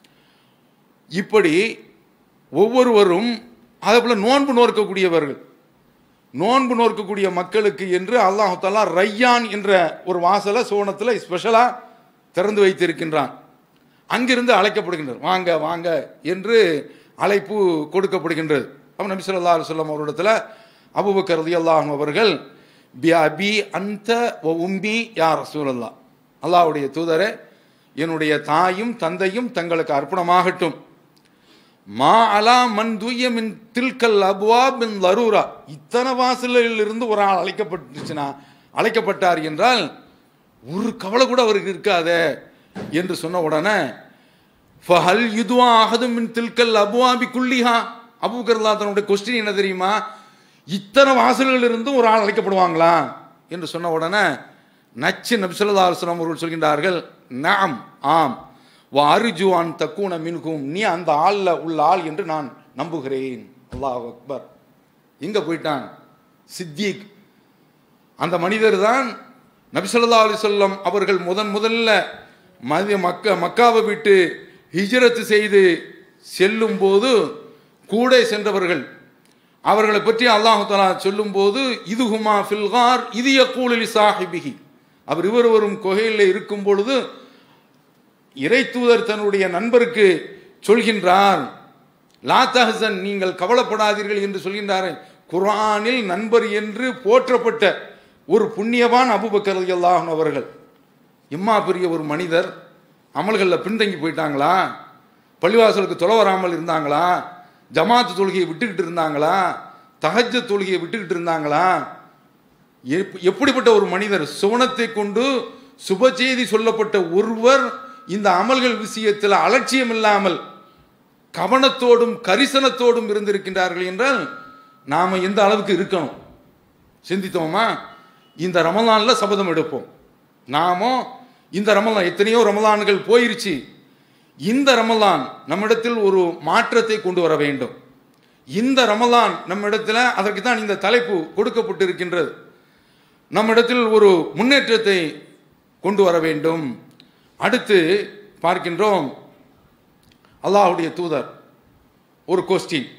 இப்படி ஒவ்வொருவரும் அதே போல நோன்பு நோக்கக்கூடியவர்கள் நோன்பு நோக்கக்கூடிய மக்களுக்கு என்று அல்லாஹு தாலா ரையான் என்ற ஒரு வாசலை சோனத்தில் ஸ்பெஷலாக திறந்து வைத்திருக்கின்றான் அங்கிருந்து அழைக்கப்படுகின்றது வாங்க வாங்க என்று அழைப்பு கொடுக்கப்படுகின்றது அப்போ நபி ஸல்லல்லாஹு அலைஹி வஸல்லம் அவரிடத்துல அபூபக்கர் ரலியல்லாஹு அவர்கள் பி அபி அந்த வ உம்பி யா ரசூலல்லாஹ் அல்லாஹ்வுடைய தூதரே என்னுடைய தாயும் தந்தையும் தங்களுக்கு அர்ப்பணமாகட்டும் மா அலா மன் தூய மின் தில்கல் அபுவா மின் லரூரா இத்தனை வாசலில் இருந்து ஒரு ஆள் அழைக்கப்பட்டுச்சுன்னா அழைக்கப்பட்டார் என்றால் ஒரு கவலை கூட அவருக்கு இருக்காதே என்று சொன்ன உடனே ஃபஹல் யுதுவா அகதும் மின் தில்கல் அபுவாபி குல்லிஹா அபுகர்லா தன்னுடைய கொஸ்டின் என்ன தெரியுமா இத்தனை வாசல்கள் இருந்தும் ஒரு ஆள் அழைக்கப்படுவாங்களா என்று சொன்ன உடனே நச்சு நபிசல்லா அலுவலாம் அவர்கள் சொல்கின்றார்கள் நாம் ஆம் அருஜுவான் தக்கூன மின்கும் நீ அந்த ஆள்ல உள்ள ஆள் என்று நான் நம்புகிறேன் அல்லாஹ் அக்பர் எங்க போயிட்டான் சித்திக் அந்த மனிதர் தான் நபிசல்லா அலிசல்லம் அவர்கள் முதன் முதல்ல மதிய மக்க மக்காவை விட்டு ஹிஜ்ரத் செய்து செல்லும் போது கூட சென்றவர்கள் அவர்களை பற்றி அல்லாஹு தலா சொல்லும் போது இதுகுமா ஃபில்கார் இது யக்கூலி சாஹிபிகி அவர் இருவரும் குகையில் இருக்கும் பொழுது இறை தூதர் தன்னுடைய நண்பருக்கு சொல்கின்றார் லா தஹசன் நீங்கள் கவலைப்படாதீர்கள் என்று சொல்கின்றார் குர்ஆனில் நண்பர் என்று போற்றப்பட்ட ஒரு புண்ணியவான் அபுபக்கர் அல்லாஹன் அவர்கள் இம்மா பெரிய ஒரு மனிதர் அமல்களில் பின்தங்கி போயிட்டாங்களா பள்ளிவாசலுக்கு தொலை வராமல் இருந்தாங்களா ஜமாத்து தொழுகையை விட்டுக்கிட்டு இருந்தாங்களா தஹஜ்ஜ தொழுகையை விட்டுக்கிட்டு இருந்தாங்களா எப்- எப்படிப்பட்ட ஒரு மனிதர் சுவனத்தை கொண்டு சுப செய்தி சொல்லப்பட்ட ஒருவர் இந்த அமல்கள் விஷயத்தில் அலட்சியம் இல்லாமல் கவனத்தோடும் கரிசனத்தோடும் இருந்திருக்கின்றார்கள் என்றால் நாம எந்த அளவுக்கு இருக்கணும் சிந்தித்தோமா இந்த ரமலான்ல சபதம் எடுப்போம் நாமோ இந்த ரமலான் எத்தனையோ ரமலான்கள் போயிருச்சு இந்த ரமலான் நம்மிடத்தில் ஒரு மாற்றத்தை கொண்டு வர வேண்டும் இந்த ரமலான் நம்மிடத்தில் அதற்கு தான் இந்த தலைப்பு கொடுக்கப்பட்டிருக்கின்றது நம்மிடத்தில் ஒரு முன்னேற்றத்தை கொண்டு வர வேண்டும் அடுத்து பார்க்கின்றோம் அல்லாஹ்வுடைய தூதர் ஒரு கொஸ்டின்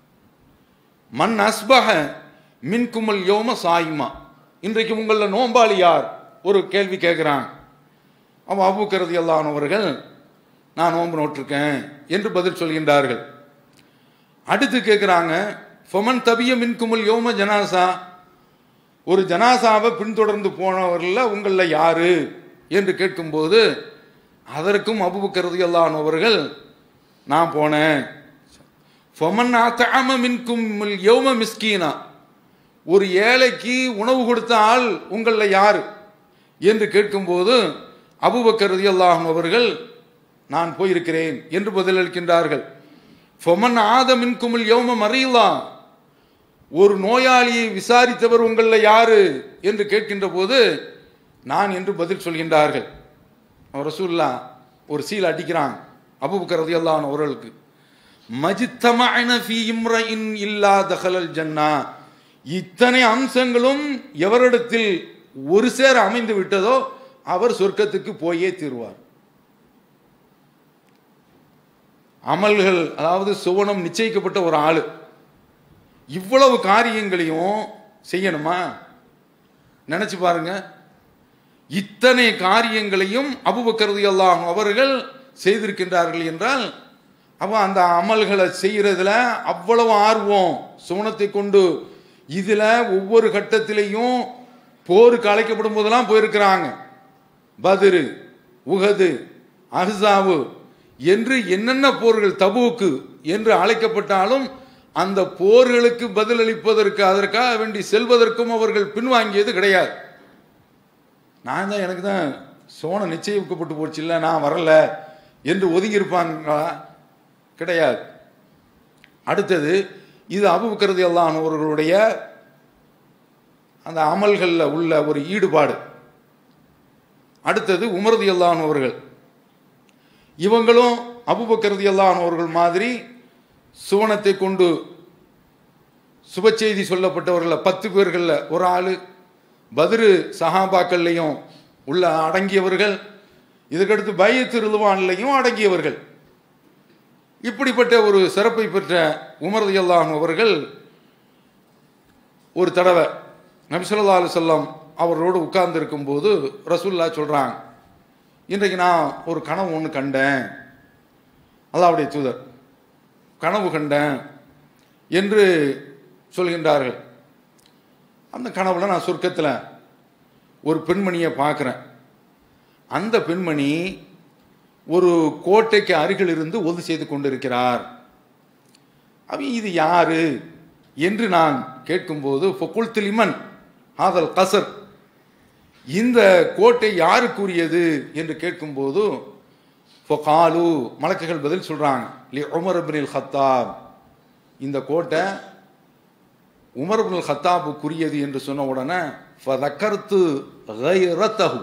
மன் அஸ்பஹ மின் குமல் யோம சாயிமா இன்றைக்கு உங்களில் நோம்பாளி யார் ஒரு கேள்வி கேட்குறான் அவன் அபுக்கரது அவர்கள் நான் நோன்பு நோட்டிருக்கேன் என்று பதில் சொல்கின்றார்கள் அடுத்து கேட்குறாங்க ஃபமன் தபிய மின் குமல் யோம ஜனாசா ஒரு ஜனாசாவை பின்தொடர்ந்து போனவர்களில் உங்களில் யாரு என்று கேட்கும்போது அதற்கும் அபுபக்கரது அவர்கள் நான் போனேன் ஃபமன் அத்தஅம மின்கும் யௌம மிஸ்கீனா ஒரு ஏழைக்கு உணவு கொடுத்த ஆள் உங்களில் யார் என்று கேட்கும்போது அபுபக்கர் ரலியல்லாஹு அவர்கள் நான் போயிருக்கிறேன் என்று பதிலளிக்கின்றார்கள் ஃபமன் ஆத மின்குமில் யௌம மறியலா ஒரு நோயாளியை விசாரித்தவர் உங்களில் யாரு என்று கேட்கின்ற போது நான் என்று பதில் சொல்கின்றார்கள் அவர் ரசூல்லா ஒரு சீல் அடிக்கிறான் அபுபக்கர் ரலியல்லாஹு அவர்களுக்கு மஜித்தமஅன ஃபீ இம்ரஇன் இல்லா தஹலல் ஜன்னா இத்தனை அம்சங்களும் எவரிடத்தில் ஒரு சேர அமைந்து விட்டதோ அவர் சொர்க்கத்துக்கு போயே தீர்வார் அமல்கள் அதாவது சுவனம் நிச்சயிக்கப்பட்ட ஒரு ஆளு இவ்வளவு காரியங்களையும் செய்யணுமா நினைச்சு பாருங்க இத்தனை காரியங்களையும் அபுபக்கரது எல்லாம் அவர்கள் செய்திருக்கின்றார்கள் என்றால் அப்போ அந்த அமல்களை செய்யறதுல அவ்வளவு ஆர்வம் சுவனத்தை கொண்டு இதுல ஒவ்வொரு கட்டத்திலையும் போருக்கு அழைக்கப்படும் போதெல்லாம் போயிருக்கிறாங்க பத்ரு உகது அஹ்ஸாவு என்று என்னென்ன போர்கள் தபூக்கு என்று அழைக்கப்பட்டாலும் அந்த போர்களுக்கு பதிலளிப்பதற்கு அதற்காக வேண்டி செல்வதற்கும் அவர்கள் பின்வாங்கியது கிடையாது நான் தான் எனக்கு தான் சோனம் நிச்சயிக்கப்பட்டு போச்சு இல்லை நான் வரல என்று ஒதுங்கி இருப்பாங்களா கிடையாது அடுத்தது இது அபுபக்கரது எல்லாம் அவர்களுடைய அந்த அமல்களில் உள்ள ஒரு ஈடுபாடு அடுத்தது உமரது அவர்கள் இவங்களும் அபுபக்கரது அவர்கள் மாதிரி சுவனத்தை கொண்டு சுப செய்தி சொல்லப்பட்டவர்கள் பத்து பேர்களில் ஒரு ஆள் பதிரு சஹாபாக்கள்லையும் உள்ள அடங்கியவர்கள் இதுக்கடுத்து பயத்து ரிலுவான்லையும் அடங்கியவர்கள் இப்படிப்பட்ட ஒரு சிறப்பை பெற்ற உமரது அவர்கள் ஒரு தடவை நபிசல்லா அலுவலம் அவரோடு உட்கார்ந்து இருக்கும்போது ரசூல்லா சொல்கிறாங்க இன்றைக்கு நான் ஒரு கனவு ஒன்று கண்டேன் அல்லாவுடைய தூதர் கனவு கண்டேன் என்று சொல்கின்றார்கள் அந்த கனவுல நான் சொர்க்கத்தில் ஒரு பெண்மணியை பார்க்குறேன் அந்த பெண்மணி ஒரு கோட்டைக்கு அருகில் இருந்து ஒது செய்து கொண்டிருக்கிறார் அவ இது யாரு என்று நான் கேட்கும்போது ஃபொக்குல் திலிமன் ஆதல் கசர் இந்த கோட்டை யாருக்குரியது என்று கேட்கும்போது ஃபொகாலு மலக்குகள் பதில் சொல்றாங்க லி உமர் இப்னில் ஹத்தாப் இந்த கோட்டை உமர் இப்னுல் ஹத்தாபுக்குரியது என்று சொன்ன உடனே ஃபதக்கர்த்து கைரத்தஹு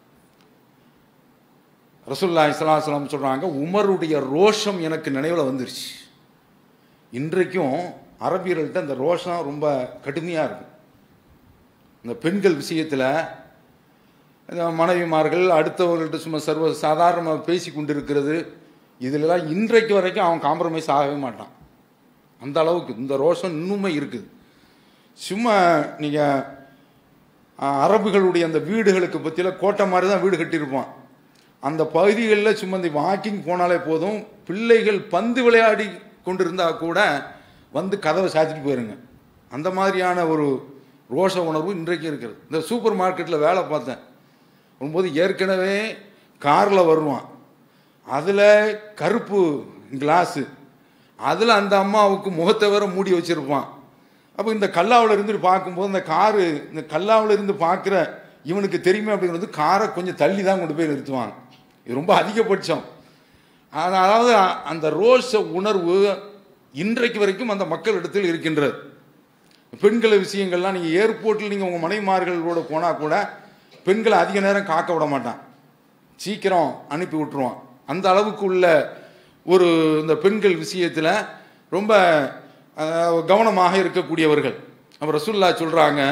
ரசூல்லா இஸ்லாஸ்லாம் சொல்றாங்க உமருடைய ரோஷம் எனக்கு நினைவில் வந்துருச்சு இன்றைக்கும் அரபியர்கள்ட்ட அந்த ரோஷம் ரொம்ப கடுமையாக இருக்கும் இந்த பெண்கள் விஷயத்தில் இந்த மனைவிமார்கள் அடுத்தவர்கள்ட்ட சும்மா சர்வ சாதாரணமாக பேசி கொண்டிருக்கிறது இதிலெல்லாம் இன்றைக்கு வரைக்கும் அவன் காம்ப்ரமைஸ் ஆகவே மாட்டான் அந்த அளவுக்கு இந்த ரோஷம் இன்னுமே இருக்குது சும்மா நீங்கள் அரபுகளுடைய அந்த வீடுகளுக்கு பற்றியில் கோட்டை மாதிரி தான் வீடு கட்டியிருப்பான் அந்த பகுதிகளில் சும்மா இந்த வாக்கிங் போனாலே போதும் பிள்ளைகள் பந்து விளையாடி கொண்டிருந்தா கூட வந்து கதவை சாத்திட்டு போயிருங்க அந்த மாதிரியான ஒரு ரோஷ உணர்வு இன்றைக்கு இருக்கிறது இந்த சூப்பர் மார்க்கெட்டில் வேலை பார்த்தேன் வரும்போது ஏற்கனவே காரில் வருவான் அதில் கருப்பு கிளாஸு அதில் அந்த அம்மாவுக்கு முகத்தை வேற மூடி வச்சிருப்பான் அப்போ இந்த கல்லாவில் இருந்து பார்க்கும்போது இந்த காரு இந்த கல்லாவில் இருந்து பார்க்குற இவனுக்கு தெரியுமே அப்படிங்கிறது காரை கொஞ்சம் தள்ளி தான் கொண்டு போய் நிறுத்துவாங்க இது ரொம்ப அதிகபட்சம் அதாவது அந்த ரோஷ உணர்வு இன்றைக்கு வரைக்கும் அந்த மக்களிடத்தில் இருக்கின்றது பெண்களை விஷயங்கள்லாம் நீங்கள் ஏர்போர்ட்டில் நீங்கள் உங்கள் மனைவிமார்களோட போனால் கூட பெண்களை அதிக நேரம் காக்க விட மாட்டான் சீக்கிரம் அனுப்பி விட்டுருவான் அந்த அளவுக்கு உள்ள ஒரு இந்த பெண்கள் விஷயத்தில் ரொம்ப அஹ், கவனமாக இருக்கக்கூடியவர்கள் அப்போ ரசுல்லா சொல்கிறாங்க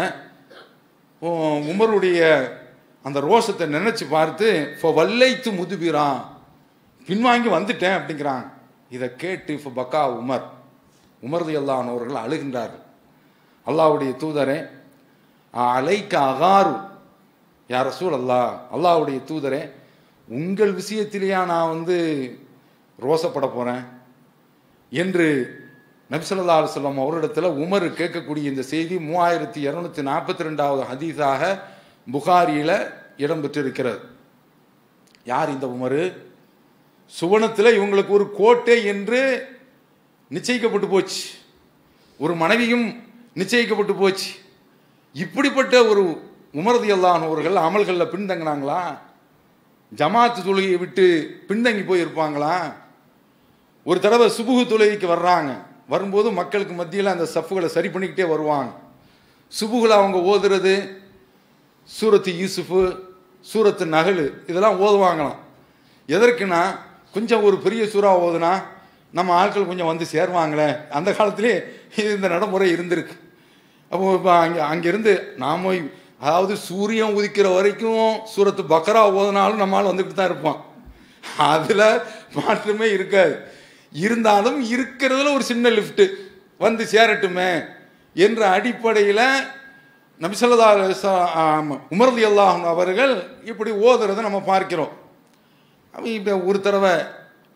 உமருடைய அந்த ரோஷத்தை நினைச்சு பார்த்து இப்போ வல்லைத்து முதுபிரான் பின்வாங்கி வந்துட்டேன் அப்படிங்கிறாங்க இதை கேட்டு இப்போ பக்கா உமர் உமர்து அவர்கள் அழுகின்றார்கள் அல்லாவுடைய தூதரே அலைக்க அகாரு யார் ரசூல் அல்லா அல்லாவுடைய தூதரே உங்கள் விஷயத்திலேயா நான் வந்து ரோசப்பட போகிறேன் என்று நபிசல்லா அலுவலம் அவரிடத்துல உமர் கேட்கக்கூடிய இந்த செய்தி மூவாயிரத்தி இரநூத்தி நாற்பத்தி ரெண்டாவது ஹதீஸாக புகாரியில் இடம்பெற்றிருக்கிறது யார் இந்த உமர் சுவனத்தில் இவங்களுக்கு ஒரு கோட்டை என்று நிச்சயிக்கப்பட்டு போச்சு ஒரு மனைவியும் நிச்சயிக்கப்பட்டு போச்சு இப்படிப்பட்ட ஒரு உமரது அவர்கள் அமல்களில் பின்தங்கினாங்களா ஜமாத்து தொழுகையை விட்டு பின்தங்கி போயிருப்பாங்களா ஒரு தடவை சுபுகு தொழுகைக்கு வர்றாங்க வரும்போது மக்களுக்கு மத்தியில் அந்த சஃப்புகளை சரி பண்ணிக்கிட்டே வருவாங்க சுபுகில் அவங்க ஓதுறது சூரத்து யூசுஃபு சூரத்து நகலு இதெல்லாம் ஓதுவாங்களாம் எதற்குன்னா கொஞ்சம் ஒரு பெரிய சூறா ஓதுனா நம்ம ஆட்கள் கொஞ்சம் வந்து சேருவாங்களே அந்த காலத்திலே இது இந்த நடைமுறை இருந்திருக்கு அப்போ இப்போ அங்கே அங்கேருந்து நாம அதாவது சூரியன் உதிக்கிற வரைக்கும் சூரத்து பக்ரா ஓதுனாலும் நம்மளால் வந்துக்கிட்டு தான் இருப்பான் அதில் மாற்றமே இருக்காது இருந்தாலும் இருக்கிறதுல ஒரு சின்ன லிஃப்ட்டு வந்து சேரட்டுமே என்ற அடிப்படையில் நபிசல்லா உமர்தி அல்லாஹ் அவர்கள் இப்படி ஓதுறதை நம்ம பார்க்கிறோம் அவன் இப்போ ஒரு தடவை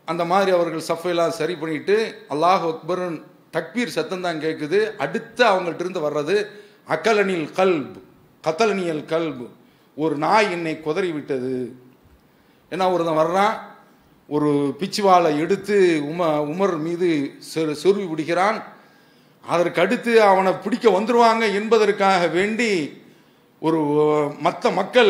அந்த மாதிரி அவர்கள் சஃபையெல்லாம் சரி பண்ணிட்டு அல்லாஹ் அக்பர்னு தக்பீர் சத்தம் தான் கேட்குது அடுத்து அவங்கள்ட்ட இருந்து வர்றது அக்கலனில் கல்ப் கத்தலனியல் கல்ப் ஒரு நாய் என்னை குதறி விட்டது ஏன்னா ஒருத்தன் வர்றான் ஒரு பிச்சுவாலை எடுத்து உம உமர் மீது சொரு- சொருவி பிடிக்கிறான் அதற்கு அடுத்து அவனை பிடிக்க வந்துருவாங்க என்பதற்காக வேண்டி ஒரு மற்ற மக்கள்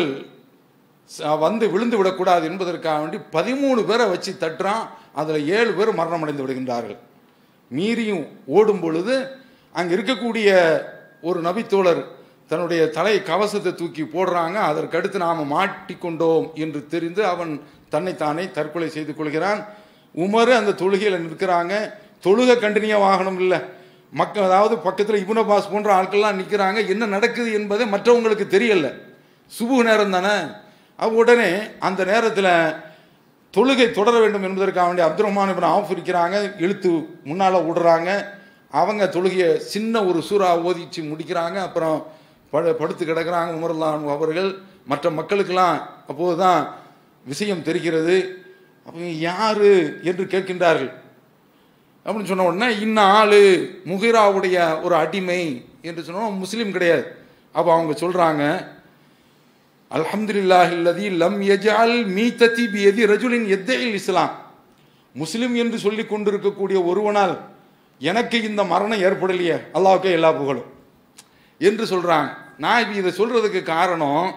ச- வந்து விழுந்து விடக்கூடாது என்பதற்காக வேண்டி பதிமூணு பேரை வச்சு தட்டுறான் அதில் ஏழு பேர் மரணம் அடைந்து விடுகின்றார்கள் மீறியும் ஓடும் பொழுது அங்கே இருக்கக்கூடிய ஒரு நபித்தோழர் தன்னுடைய தலை கவசத்தை தூக்கி போடுறாங்க அதற்கடுத்து நாம் மாட்டிக்கொண்டோம் என்று தெரிந்து அவன் தன்னைத்தானே தற்கொலை செய்து கொள்கிறான் உமர் அந்த தொழுகையில் நிற்கிறாங்க தொழுகை கண்டினியூ ஆகணும் இல்லை மக்கள் அதாவது பக்கத்தில் இபுன் அப்பாஸ் போன்ற ஆட்கள்லாம் நிற்கிறாங்க என்ன நடக்குது என்பதை மற்றவங்களுக்கு தெரியல சுபு நேரம் தானே அவ உடனே அந்த நேரத்தில் தொழுகை தொடர வேண்டும் என்பதற்காக வேண்டிய அப்துல் ரஹ்மான் இப்னு ஆஃப் இருக்கிறாங்க இழுத்து முன்னால் விடுறாங்க அவங்க தொழுகையை சின்ன ஒரு சூறா ஓதிச்சு முடிக்கிறாங்க அப்புறம் படு படுத்து கிடக்கிறாங்க உமர்லான் அவர்கள் மற்ற மக்களுக்கெல்லாம் அப்போது தான் விஷயம் தெரிகிறது அவங்க யாரு என்று கேட்கின்றார்கள் அப்படின்னு சொன்ன உடனே இன்ன ஆளு முகிராவுடைய ஒரு அடிமை என்று சொன்னோம் முஸ்லீம் கிடையாது அப்போ அவங்க சொல்றாங்க அல்ஹம்துலில்லாஹி அல்லதி லம் யஜால் மீத்ததி பியதி ரஜுலின் எத்தையில் இஸ்லாம் முஸ்லிம் என்று சொல்லிக் கொண்டிருக்கக்கூடிய ஒருவனால் எனக்கு இந்த மரணம் ஏற்படலையே அல்லாஹ்வுக்கே எல்லா புகழும் என்று சொல்றாங்க நான் இப்போ இதை சொல்றதுக்கு காரணம்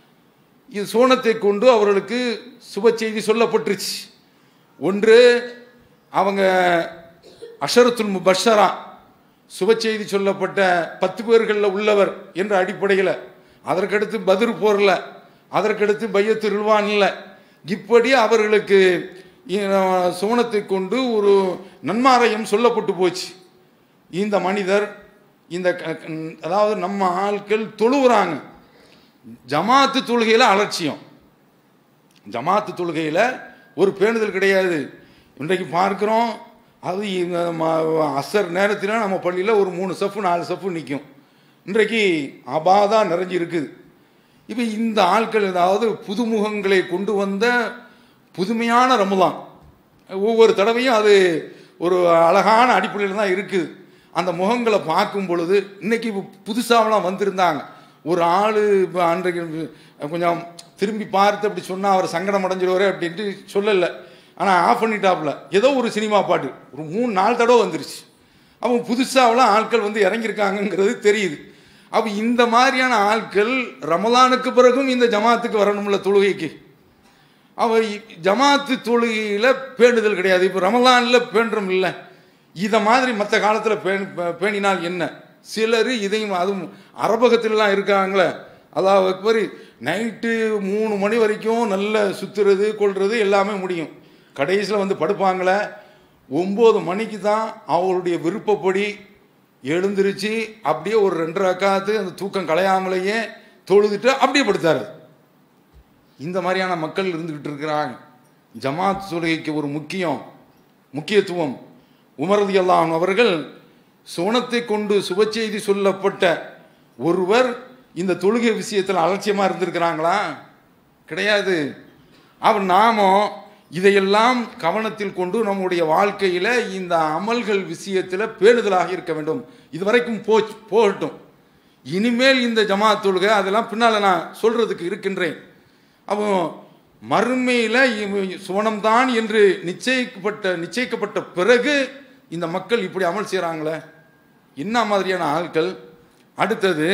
இது சோனத்தை கொண்டு அவர்களுக்கு சுப செய்தி சொல்லப்பட்டுருச்சு ஒன்று அவங்க அஷரத்துல் முபஷரா சுப செய்தி சொல்லப்பட்ட பத்து பேர்களில் உள்ளவர் என்ற அடிப்படையில் அதற்கடுத்து பதிர் போரில் அதற்கடுத்து பையத்து ரில்வானில் இப்படி அவர்களுக்கு இ- சோனத்தை கொண்டு ஒரு நன்மாராயம் சொல்லப்பட்டு போச்சு இந்த மனிதர் இந்த க- க- அதாவது நம்ம ஆட்கள் தொழுவுறாங்க ஜமாத்து தொழுகையில் அலட்சியம் ஜமாத்து தொழுகையில் ஒரு பேணுதல் கிடையாது இன்றைக்கு பார்க்குறோம் அது இந்த ம- அசர் நேரத்தில் நம்ம பள்ளியில் ஒரு மூணு சஃப்பு நாலு சஃப்பு நிற்கும் இன்றைக்கு அபாதா நிறைஞ்சு இருக்குது இப்போ இந்த ஆட்கள் ஏதாவது புதுமுகங்களை கொண்டு வந்த புதுமையான ரமலான் ஒவ்வொரு தடவையும் அது ஒரு அழகான அடிப்படையில் தான் இருக்குது அந்த முகங்களை பார்க்கும் பொழுது இன்னைக்கு புதுசாகலாம் வந்திருந்தாங்க ஒரு ஆள் இப்போ அன்றைக்கு கொஞ்சம் திரும்பி பார்த்து அப்படி சொன்னால் அவர் சங்கடம் அடைஞ்சிடுவார் அப்படின்ட்டு சொல்லலை ஆனால் ஆஃப் பண்ணிட்டாப்புல ஏதோ ஒரு சினிமா பாட்டு ஒரு மூணு நாலு தடவை வந்துருச்சு அவங்க புதுசாகலாம் ஆட்கள் வந்து இறங்கியிருக்காங்கங்கிறது தெரியுது அப்போ இந்த மாதிரியான ஆட்கள் ரமலானுக்கு பிறகும் இந்த ஜமாத்துக்கு வரணும்ல தொழுகைக்கு அவ இ- ஜமாத்து தொழுகையில் பேணுதல் கிடையாது இப்போ ரமலானில் பேண்டுறோம் இல்லை இதை மாதிரி மற்ற காலத்தில் பேண் பே- பேணினால் என்ன சிலர் இதையும் அதுவும் அரபகத்திலலாம் இருக்காங்களே அதாவது அக்பர் நைட்டு மூணு மணி வரைக்கும் நல்ல சுற்றுறது கொள்வது எல்லாமே முடியும் கடைசியில் வந்து படுப்பாங்களே ஒம்பது மணிக்கு தான் அவருடைய விருப்பப்படி எழுந்திருச்சு அப்படியே ஒரு ரெண்டு ரக்காத்து அந்த தூக்கம் கலையாமலேயே தொழுதுட்டு அப்படியே படுத்தாரு இந்த மாதிரியான மக்கள் இருந்துகிட்டு இருக்கிறாங்க ஜமாத் தொழுகைக்கு ஒரு முக்கியம் முக்கியத்துவம் உமரதி அல்லாஹ் அவர்கள் சோனத்தை கொண்டு சுப செய்தி சொல்லப்பட்ட ஒருவர் இந்த தொழுகை விஷயத்தில் அலட்சியமாக இருந்திருக்கிறாங்களா கிடையாது அவர் நாமும் இதையெல்லாம் கவனத்தில் கொண்டு நம்முடைய வாழ்க்கையில் இந்த அமல்கள் விஷயத்தில் பேணுதலாக இருக்க வேண்டும் இதுவரைக்கும் போ போகட்டும் இனிமேல் இந்த ஜமாத் தொழுகை அதெல்லாம் பின்னால் நான் சொல்றதுக்கு இருக்கின்றேன் அப்போ மறுமையில் சுவனம்தான் என்று நிச்சயிக்கப்பட்ட நிச்சயிக்கப்பட்ட பிறகு இந்த மக்கள் இப்படி அமல் செய்கிறாங்களே என்ன மாதிரியான ஆட்கள் அடுத்தது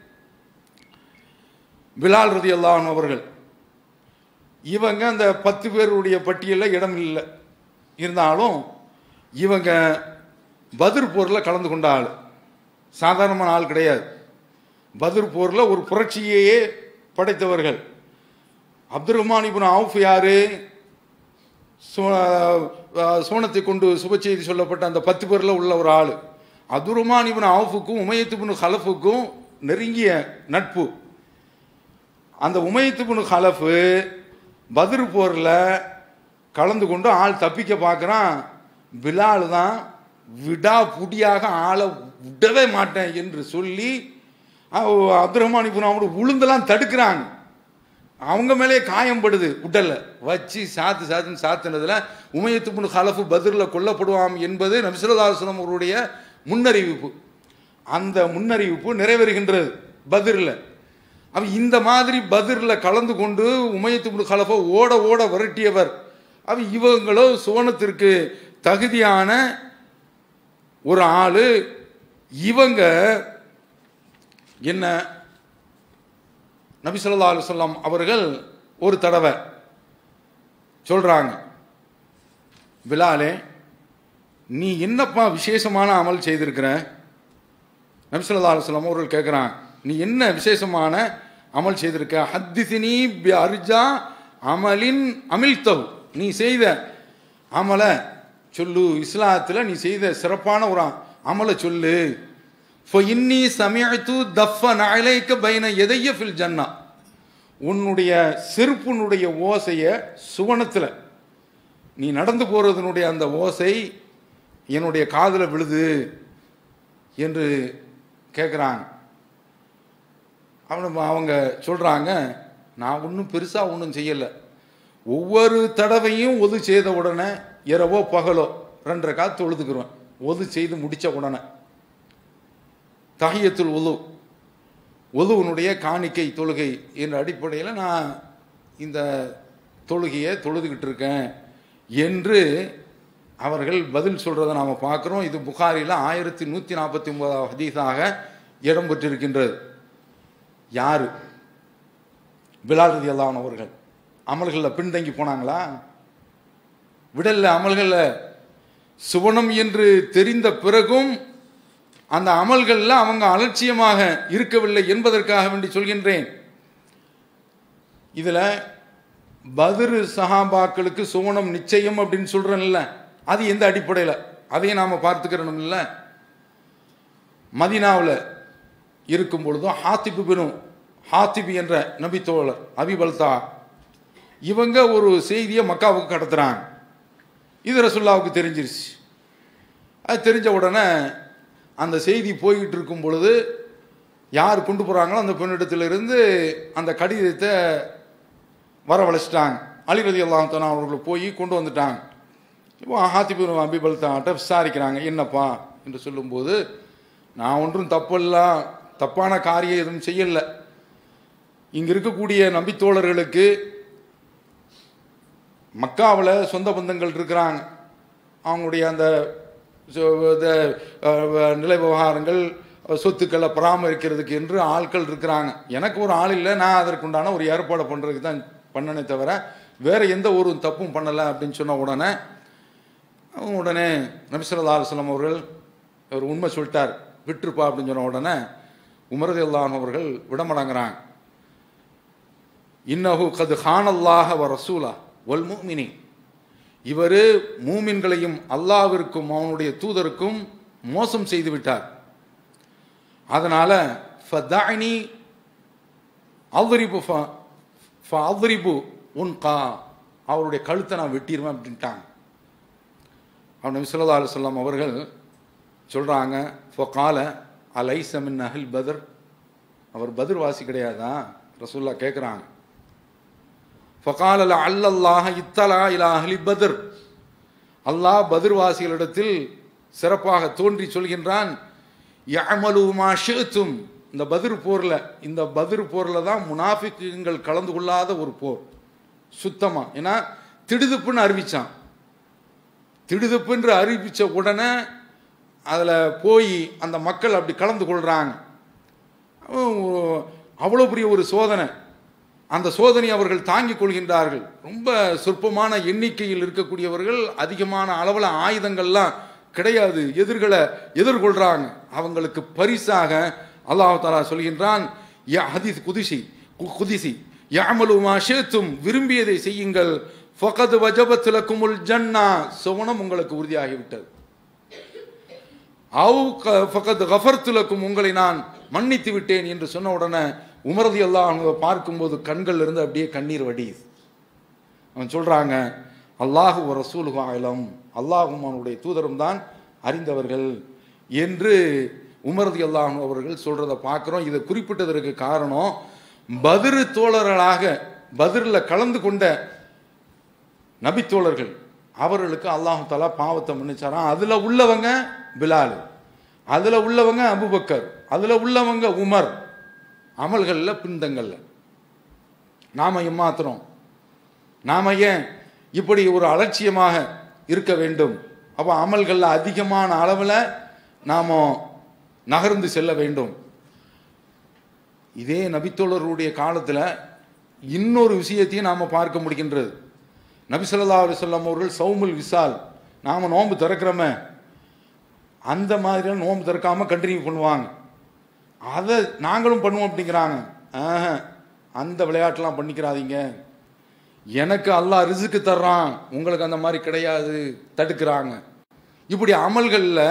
பிலால் ரதி அவர்கள் இவங்க அந்த பத்து பேருடைய பட்டியலில் இடம் இல்லை இருந்தாலும் இவங்க பதிர் போரில் கலந்து கொண்ட ஆள் சாதாரணமான ஆள் கிடையாது பதிர் போரில் ஒரு புரட்சியையே படைத்தவர்கள் அப்துல் ரஹ்மான் இப்னு அவுஃப் யாரு சோ- அஹ் சோனத்தை கொண்டு சுப செய்தி சொல்லப்பட்ட அந்த பத்து பேரில் உள்ள ஒரு ஆள் அப்துல் ரஹ்மான் இப்னு அவுஃபுக்கும் உமையத்து இப்னு ஹலஃபுக்கும் நெருங்கிய நட்பு அந்த உமையத்து இப்னு ஹலஃபு பதிர் போரில் கலந்து கொண்டு ஆள் தப்பிக்க பார்க்குறான் பிலால் தான் விடா புடியாக ஆளை விடவே மாட்டேன் என்று சொல்லி அப்துல் ரஹ்மான் இப்னு அவனோட உளுந்தெல்லாம் தடுக்கிறாங்க அவங்க மேலே காயம் படுது உடல்ல வச்சு சாத்து சாத்துன்னு சாத்துனதுல உமையத்து முன் ஹலஃபு பதிரில் கொல்லப்படுவாம் என்பது நபிசுல்லாஸ்லம் அவருடைய முன்னறிவிப்பு அந்த முன்னறிவிப்பு நிறைவேறுகின்றது பதிரில் அப்ப இந்த மாதிரி பதிரில் கலந்து கொண்டு உமையத்து முன் ஹலஃபை ஓட ஓட விரட்டியவர் அவ இவங்களோ சுவனத்திற்கு தகுதியான ஒரு ஆளு இவங்க என்ன நபி ஸல்லல்லாஹு அலைஹி வஸல்லம் அவர்கள் ஒரு தடவை சொல்றாங்க பிலாலே நீ என்னப்பா விசேஷமான அமல் செய்திருக்கிற நபி ஸல்லல்லாஹு அலைஹி வஸல்லம் அவர்கள் கேட்குறாங்க நீ என்ன விசேஷமான அமல் செய்திருக்க ஹத்திசினி பி அர்ஜா அமலின் அமில்தவ் நீ செய்த அமலை சொல்லு இஸ்லாத்தில் நீ செய்த சிறப்பான ஒரு அமலை சொல்லு இன்னி சமயத்து தஃப நலைக்க பைன எதைய ஃபில் ஜன்னா உன்னுடைய செருப்புனுடைய ஓசையை சுவனத்தில் நீ நடந்து போகிறதுனுடைய அந்த ஓசை என்னுடைய காதில் விழுது என்று கேட்குறாங்க அவனு அவங்க சொல்கிறாங்க நான் ஒன்றும் பெருசாக ஒன்றும் செய்யலை ஒவ்வொரு தடவையும் ஒது செய்த உடனே இரவோ பகலோ ரெண்டரை காத்து தொழுதுக்குருவேன் ஒது செய்து முடித்த உடனே தஹியத்துல் உது உதுவனுடைய காணிக்கை தொழுகை என்ற அடிப்படையில் நான் இந்த தொழுகையை தொழுதுகிட்டு இருக்கேன் என்று அவர்கள் பதில் சொல்கிறத நாம் பார்க்குறோம் இது புகாரில் ஆயிரத்தி நூற்றி நாற்பத்தி ஒன்பதாவது ஹதீஸாக இடம் பெற்றிருக்கின்றது யார் பிலால் ரதி அவர்கள் அமல்களில் பின்தங்கி போனாங்களா விடல்ல அமல்களில் சுவனம் என்று தெரிந்த பிறகும் அந்த அமல்களில் அவங்க அலட்சியமாக இருக்கவில்லை என்பதற்காக வேண்டி சொல்கின்றேன் இதில் பதிரு சஹாபாக்களுக்கு சுவனம் நிச்சயம் அப்படின்னு சொல்கிறேன்ல அது எந்த அடிப்படையில் அதையும் நாம் பார்த்துக்கிறணும் இல்லை மதினாவில் இருக்கும் பொழுதும் ஹாத்திபு பினும் ஹாத்திபு என்ற நபித்தோழர் அபிபல்தா இவங்க ஒரு செய்தியை மக்காவுக்கு கடத்துறாங்க இது ரசுல்லாவுக்கு தெரிஞ்சிருச்சு அது தெரிஞ்ச உடனே அந்த செய்தி போய்கிட்டு இருக்கும் பொழுது யார் கொண்டு போகிறாங்களோ அந்த பெண்ணிடத்திலிருந்து அந்த கடிதத்தை வரவழைச்சிட்டாங்க அலிரதி அல்லாஹான அவர்கள் போய் கொண்டு வந்துட்டாங்க இப்போ ஹாத்திபுரம் அபிபல் தான்ட்ட விசாரிக்கிறாங்க என்னப்பா என்று சொல்லும்போது நான் ஒன்றும் தப்பெல்லாம் தப்பான காரியம் எதுவும் செய்யலை இங்கே இருக்கக்கூடிய நம்பித்தோழர்களுக்கு மக்காவில் சொந்த பந்தங்கள் இருக்கிறாங்க அவங்களுடைய அந்த நிலை விவகாரங்கள் சொத்துக்களை பராமரிக்கிறதுக்கு என்று ஆட்கள் இருக்கிறாங்க எனக்கு ஒரு ஆள் இல்லை நான் அதற்குண்டான ஒரு ஏற்பாடு பண்ணுறதுக்கு தான் பண்ணனே தவிர வேற எந்த ஒரு தப்பும் பண்ணலை அப்படின்னு சொன்ன உடனே அவங்க உடனே நபிசல்லா அலுவலம் அவர்கள் அவர் உண்மை சொல்லிட்டார் விட்டுருப்பா அப்படின்னு சொன்ன உடனே உமரது அல்லான் அவர்கள் விடமாட்டாங்கிறாங்க இன்னஹு கது ஹானல்லாஹ வ ரசூலா ஒல் மூமினி இவர் மூமின்களையும் அல்லாவிற்கும் அவனுடைய தூதருக்கும் மோசம் செய்து விட்டார் அதனால ஃபதாயினி அவ்ரிபு அவ்ரிபு உன் கா அவருடைய கழுத்தை நான் வெட்டிடுவேன் அப்படின்ட்டாங்க அவன் நபிசல்லா அலுவலாம் அவர்கள் சொல்கிறாங்க ஃபொகால அலைசமின் அஹில் பதர் அவர் பதர் வாசி கிடையாதா ரசூல்லா கேட்குறாங்க ஃபகால அல்லல்லாஹ இத்தலா இலா அஹ்லி பத்ர் அல்லாஹ் பத்ர்வாசிகளிடத்தில் சிறப்பாக தோன்றி சொல்கின்றான் யமலுமா ஷேத்தும் இந்த பதிர் போரில் இந்த பதிர் போரில் தான் முனாஃபிக்குங்கள் கலந்து கொள்ளாத ஒரு போர் சுத்தமாக ஏன்னா திடுதுப்புன்னு அறிவிச்சான் திடுதுப்புன்று அறிவித்த உடனே அதில் போய் அந்த மக்கள் அப்படி கலந்து கொள்கிறாங்க அவ்வளோ பெரிய ஒரு சோதனை அந்த சோதனை அவர்கள் தாங்கிக் கொள்கின்றார்கள் ரொம்ப சொற்பமான எண்ணிக்கையில் இருக்கக்கூடியவர்கள் அதிகமான அளவில் ஆயுதங்கள்லாம் கிடையாது எதிர்களை எதிர்கொள்றாங்க அவங்களுக்கு பரிசாக அல்லாஹ் தாலா சொல்கின்றான் ஹதீஸ் குதிசி குதிசி யாமலுமா ஷேத்தும் விரும்பியதை செய்யுங்கள் ஃபகது வஜபத்திலக்குமுல் ஜன்னா சுவனம் உங்களுக்கு உறுதியாகிவிட்டது அவு ஃபகத் கஃபர்த்துலக்கும் உங்களை நான் மன்னித்து விட்டேன் என்று சொன்ன உடனே உமரதி எல்லாம் பார்க்கும்போது கண்கள் இருந்து அப்படியே கண்ணீர் வடியுது அவன் சொல்றாங்க அல்லாஹு ரசூலுகு ஆயிலம் அல்லாஹும் அவனுடைய தூதரும் தான் அறிந்தவர்கள் என்று உமரதி அல்லாஹ் அவர்கள் சொல்றதை பார்க்குறோம் இதை குறிப்பிட்டதற்கு காரணம் பதிரு தோழர்களாக பதிரில் கலந்து கொண்ட நபித்தோழர்கள் அவர்களுக்கு அல்லாஹு தாலா பாவத்தை மன்னிச்சாராம் அதுல உள்ளவங்க பிலால் அதுல உள்ளவங்க அபுபக்கர் அதுல உள்ளவங்க உமர் அமல்கள்ல பிந்தங்கள்ல நாம ஏமாத்துறோம் நாம ஏன் இப்படி ஒரு அலட்சியமாக இருக்க வேண்டும் அப்போ அமல்கள்ல அதிகமான அளவில் நாம நகர்ந்து செல்ல வேண்டும் இதே நபித்தோழருடைய காலத்தில் இன்னொரு விஷயத்தையும் நாம் பார்க்க முடிகின்றது நபி ஸல்லல்லாஹு அலைஹி வஸல்லம் அவர்கள் சௌமுல் விசால் நாம் நோன்பு திறக்கிறோமே அந்த மாதிரியான நோன்பு திறக்காம கண்டினியூ பண்ணுவாங்க அதை நாங்களும் பண்ணுவோம் அப்படிங்கிறாங்க ஆஹா, அந்த விளையாட்டெல்லாம் பண்ணிக்கிறாதீங்க எனக்கு அல்லாஹ் ரிசுக்கு தர்றான் உங்களுக்கு அந்த மாதிரி கிடையாது தடுக்கிறாங்க இப்படி அமல்களில்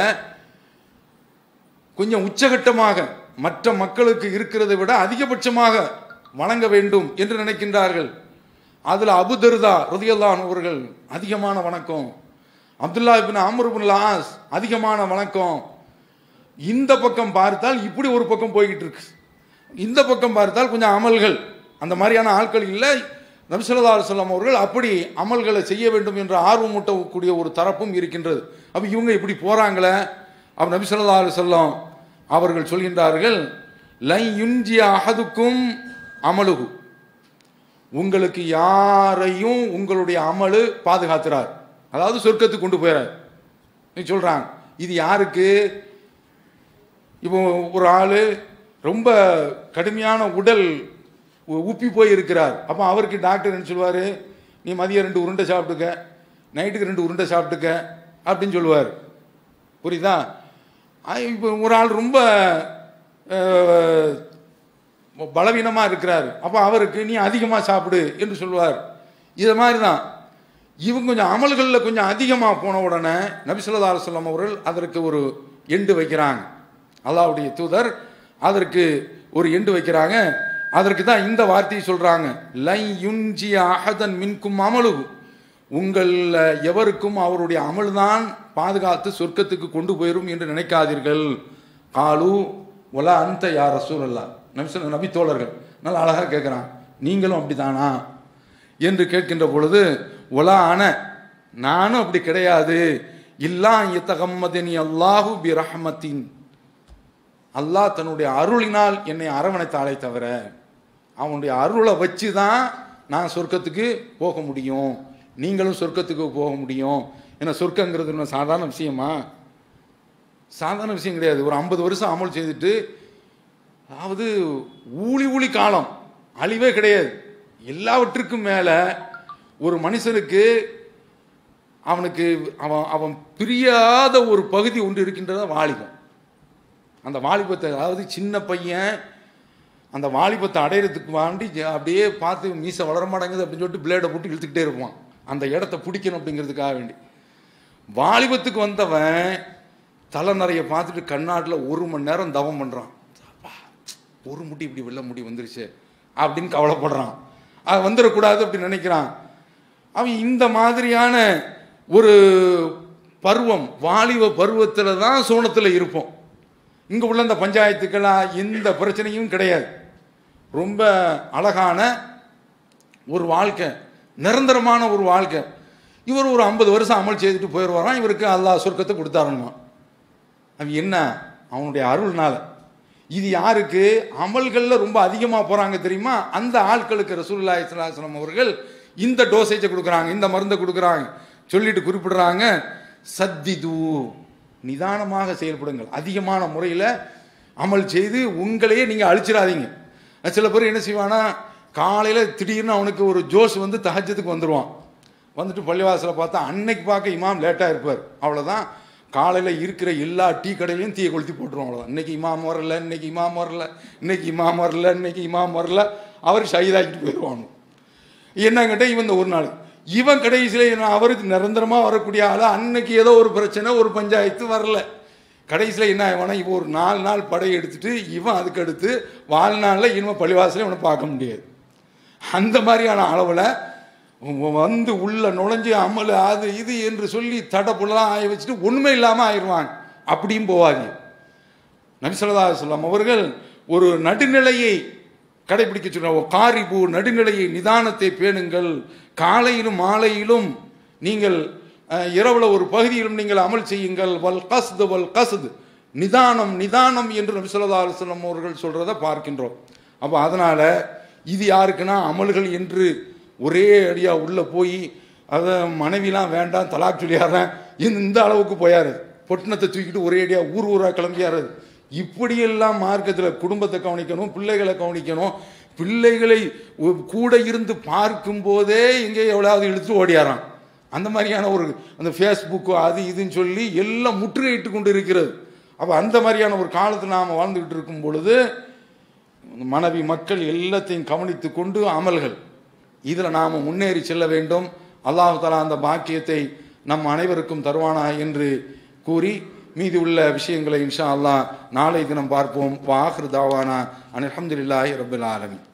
கொஞ்சம் உச்சகட்டமாக மற்ற மக்களுக்கு இருக்கிறதை விட அதிகபட்சமாக வணங்க வேண்டும் என்று நினைக்கின்றார்கள் அதுல அபுதர்தா ரதியல்லான் அவர்கள் அதிகமான வணக்கம் அப்துல்லா இபின் அமர் இப்னு லாஸ் அதிகமான வணக்கம் இந்த பக்கம் பார்த்தால் இப்படி ஒரு பக்கம் போய்கிட்டு இருக்கு இந்த பக்கம் பார்த்தால் கொஞ்சம் அமல்கள் அந்த மாதிரியான ஆட்கள் இல்லை நபிசல்லா அலுவலாம் அவர்கள் அப்படி அமல்களை செய்ய வேண்டும் என்ற ஆர்வம் ஊட்டக்கூடிய ஒரு தரப்பும் இருக்கின்றது அப்போ இவங்க இப்படி போறாங்களே அப்போ நபிசல்லா அலுவலாம் அவர்கள் சொல்கின்றார்கள் லை யுஞ்சிய அகதுக்கும் அமலுகு உங்களுக்கு யாரையும் உங்களுடைய அமலு பாதுகாத்துறார் அதாவது சொர்க்கத்துக்கு கொண்டு போயிறார் நீ சொல்றாங்க இது யாருக்கு இப்போ ஒரு ஆள் ரொம்ப கடுமையான உடல் உ- உப்பி போய் இருக்கிறார் அப்போ அவருக்கு டாக்டர் என்ன சொல்லுவார் நீ மதியம் ரெண்டு உருண்டை சாப்பிட்டுக்க நைட்டுக்கு ரெண்டு உருண்டை சாப்பிட்டுக்க அப்படின்னு சொல்லுவார் புரியுதா இப்போ ஒரு ஆள் ரொம்ப அஹ், பலவீனமாக இருக்கிறார் அப்போ அவருக்கு நீ அதிகமாக சாப்பிடு என்று சொல்லுவார் இது மாதிரி தான் இவங்க கொஞ்சம் அமல்களில் கொஞ்சம் அதிகமாக போன உடனே நபிசுல்லா அலுவலம் அவர்கள் அதற்கு ஒரு எண்டு வைக்கிறாங்க அல்லாஹ்வுடைய தூதர் அதற்கு ஒரு எண்டு வைக்கிறாங்க அதற்கு தான் இந்த வார்த்தையை சொல்றாங்க லை யுஞ்சி அஹதன் மின்கும் அமலு உங்களில் எவருக்கும் அவருடைய அமல்தான் பாதுகாத்து சொர்க்கத்துக்கு கொண்டு போயிரும் என்று நினைக்காதீர்கள் காலு ஒலா அந்த யார் ரசூல் அல்லா நபி நபி தோழர்கள் நல்லா அழகா கேட்குறான் நீங்களும் அப்படிதானா என்று கேட்கின்ற பொழுது ஒலா அன நானும் அப்படி கிடையாது இல்லா இத்தகம்மதினி அல்லாஹு பி ரஹமத்தின் அல்லாஹ் தன்னுடைய அருளினால் என்னை அரவணைத்தாலே தவிர அவனுடைய அருளை வச்சு தான் நான் சொர்க்கத்துக்கு போக முடியும் நீங்களும் சொர்க்கத்துக்கு போக முடியும் ஏன்னா சொர்க்கங்கிறது என்ன சாதாரண விஷயமா சாதாரண விஷயம் கிடையாது ஒரு ஐம்பது வருஷம் அமல் செய்துட்டு அதாவது ஊழி ஊழி காலம் அழிவே கிடையாது எல்லாவற்றுக்கும் மேலே ஒரு மனுஷனுக்கு அவனுக்கு அவன் அவன் பிரியாத ஒரு பகுதி ஒன்று இருக்கின்றத வாலிபம் அந்த வாலிபத்தை அதாவது சின்ன பையன் அந்த வாலிபத்தை அடையிறதுக்கு வாண்டி ஜ- அப்படியே பார்த்து மீசை வளர மாட்டேங்குது அப்படின்னு சொல்லிட்டு பிளேடை போட்டு இழுத்துக்கிட்டே இருப்பான் அந்த இடத்த பிடிக்கணும் அப்படிங்கிறதுக்காக வேண்டி வாலிபத்துக்கு வந்தவன் தலை நிறைய பார்த்துட்டு கண்ணாட்டில் ஒரு மணி நேரம் தவம் பண்ணுறான் அப்பா, ஒரு முடி இப்படி வெள்ள முடி வந்துருச்சு அப்படின்னு கவலைப்படுறான் அது வந்துடக்கூடாது அப்படின்னு நினைக்கிறான் அவன் இந்த மாதிரியான ஒரு பருவம் வாலிப பருவத்தில் தான் சோனத்தில் இருப்போம் இங்கே உள்ள இந்த பஞ்சாயத்துக்கெல்லாம் எந்த பிரச்சனையும் கிடையாது ரொம்ப அழகான ஒரு வாழ்க்கை நிரந்தரமான ஒரு வாழ்க்கை இவர் ஒரு ஐம்பது வருஷம் அமல் செய்துட்டு போயிடுவாராம் இவருக்கு அல்லாஹ் சொர்க்கத்தை கொடுத்தாருமா அது என்ன அவனுடைய அருள்னால இது யாருக்கு அமல்களில் ரொம்ப அதிகமாக போகிறாங்க தெரியுமா அந்த ஆட்களுக்கு ரசூலுல்லாஹி ஸல்லல்லாஹு அலைஹி வஸல்லம் அவர்கள் இந்த டோசேஜை கொடுக்குறாங்க இந்த மருந்தை கொடுக்குறாங்க சொல்லிட்டு குறிப்பிடுறாங்க சத்திது நிதானமாக செயல்படுங்கள் அதிகமான முறையில் அமல் செய்து உங்களையே நீங்கள் அழிச்சிடாதீங்க சில பேர் என்ன செய்வானா காலையில் திடீர்னு அவனுக்கு ஒரு ஜோஷ் வந்து தஹஜத்துக்கு வந்துடுவான் வந்துட்டு பள்ளிவாசலை பார்த்தா அன்னைக்கு பார்க்க இமாம் லேட்டாக இருப்பார் அவ்வளோதான் காலையில் இருக்கிற எல்லா டீ கடையிலையும் தீயை கொளுத்தி போட்டுருவோம் அவ்வளோதான் இன்னைக்கு இமாம் வரல இன்னைக்கு இமாம் வரல இன்னைக்கு இமாம் வரல இன்னைக்கு இமாம் வரல அவர் ஷஹீதாக்கிட்டு போயிடுவானு என்னங்கிட்ட இவன் இந்த ஒரு நாள் இவன் கடைசியில் அவருக்கு நிரந்தரமாக வரக்கூடிய ஆள் அன்னைக்கு ஏதோ ஒரு பிரச்சனை ஒரு பஞ்சாயத்து வரல கடைசியில் என்ன ஆகுவானா இவன் ஒரு நாலு நாள் படை எடுத்துட்டு இவன் அதுக்கு அடுத்து வாழ்நாளில் இனிமேல் பள்ளிவாசலே இவனை பார்க்க முடியாது அந்த மாதிரியான அளவில் வந்து உள்ள நுழைஞ்சு அமல் அது இது என்று சொல்லி தடப்புலாம் ஆய வச்சுட்டு ஒன்றுமே இல்லாமல் ஆயிடுவாங்க அப்படியும் போவாங்க நபிசல்லா சொல்லம் அவர்கள் ஒரு நடுநிலையை கடைபிடிக்க சொல்ற காரிபு நடுநிலையை நிதானத்தை பேணுங்கள் காலையிலும் மாலையிலும் நீங்கள் அஹ், இரவுல ஒரு பகுதியிலும் நீங்கள் அமல் செய்யுங்கள் வல் கஸ்து வல் கஸ்து நிதானம் நிதானம் என்று நபி ஸல்லல்லாஹு அலைஹி வஸல்லம் அவர்கள் சொல்றதை பார்க்கின்றோம் அப்போ அதனால இது யாருக்குன்னா அமல்கள் என்று ஒரே அடியா உள்ள போய் அதை மனைவிலாம் வேண்டாம் தலாக் சொல்லியாரன் இந்த அளவுக்கு போயாரு பொட்டணத்தை தூக்கிட்டு ஒரே அடியா ஊர் ஊரா கிளம்பியாரு இப்படியெல்லாம் மார்க்கத்தில் குடும்பத்தை கவனிக்கணும் பிள்ளைகளை கவனிக்கணும் பிள்ளைகளை ஒ- கூட இருந்து பார்க்கும் போதே எங்கே எவ்வளவு இழுத்து ஓடியாரான் அந்த மாதிரியான ஒரு அந்த ஃபேஸ்புக்கு அது இதுன்னு சொல்லி எல்லாம் முற்றுகையிட்டு கொண்டு இருக்கிறது அப்போ அந்த மாதிரியான ஒரு காலத்தில் நாம் வாழ்ந்துகிட்டு இருக்கும் பொழுது மனைவி மக்கள் எல்லாத்தையும் கவனித்து கொண்டு அமல்கள் இதில் நாம் முன்னேறி செல்ல வேண்டும் அல்லாஹ் தஆலா அந்த பாக்கியத்தை நம் அனைவருக்கும் தருவானா என்று கூறி மீதி உள்ள விஷயங்களை இன்ஷா அல்லாஹ் நாளை தினம் பார்ப்போம் வாஹிர் தாவானா அனில் அஹமதுல்லாஹி ரபில் ஆலமீன்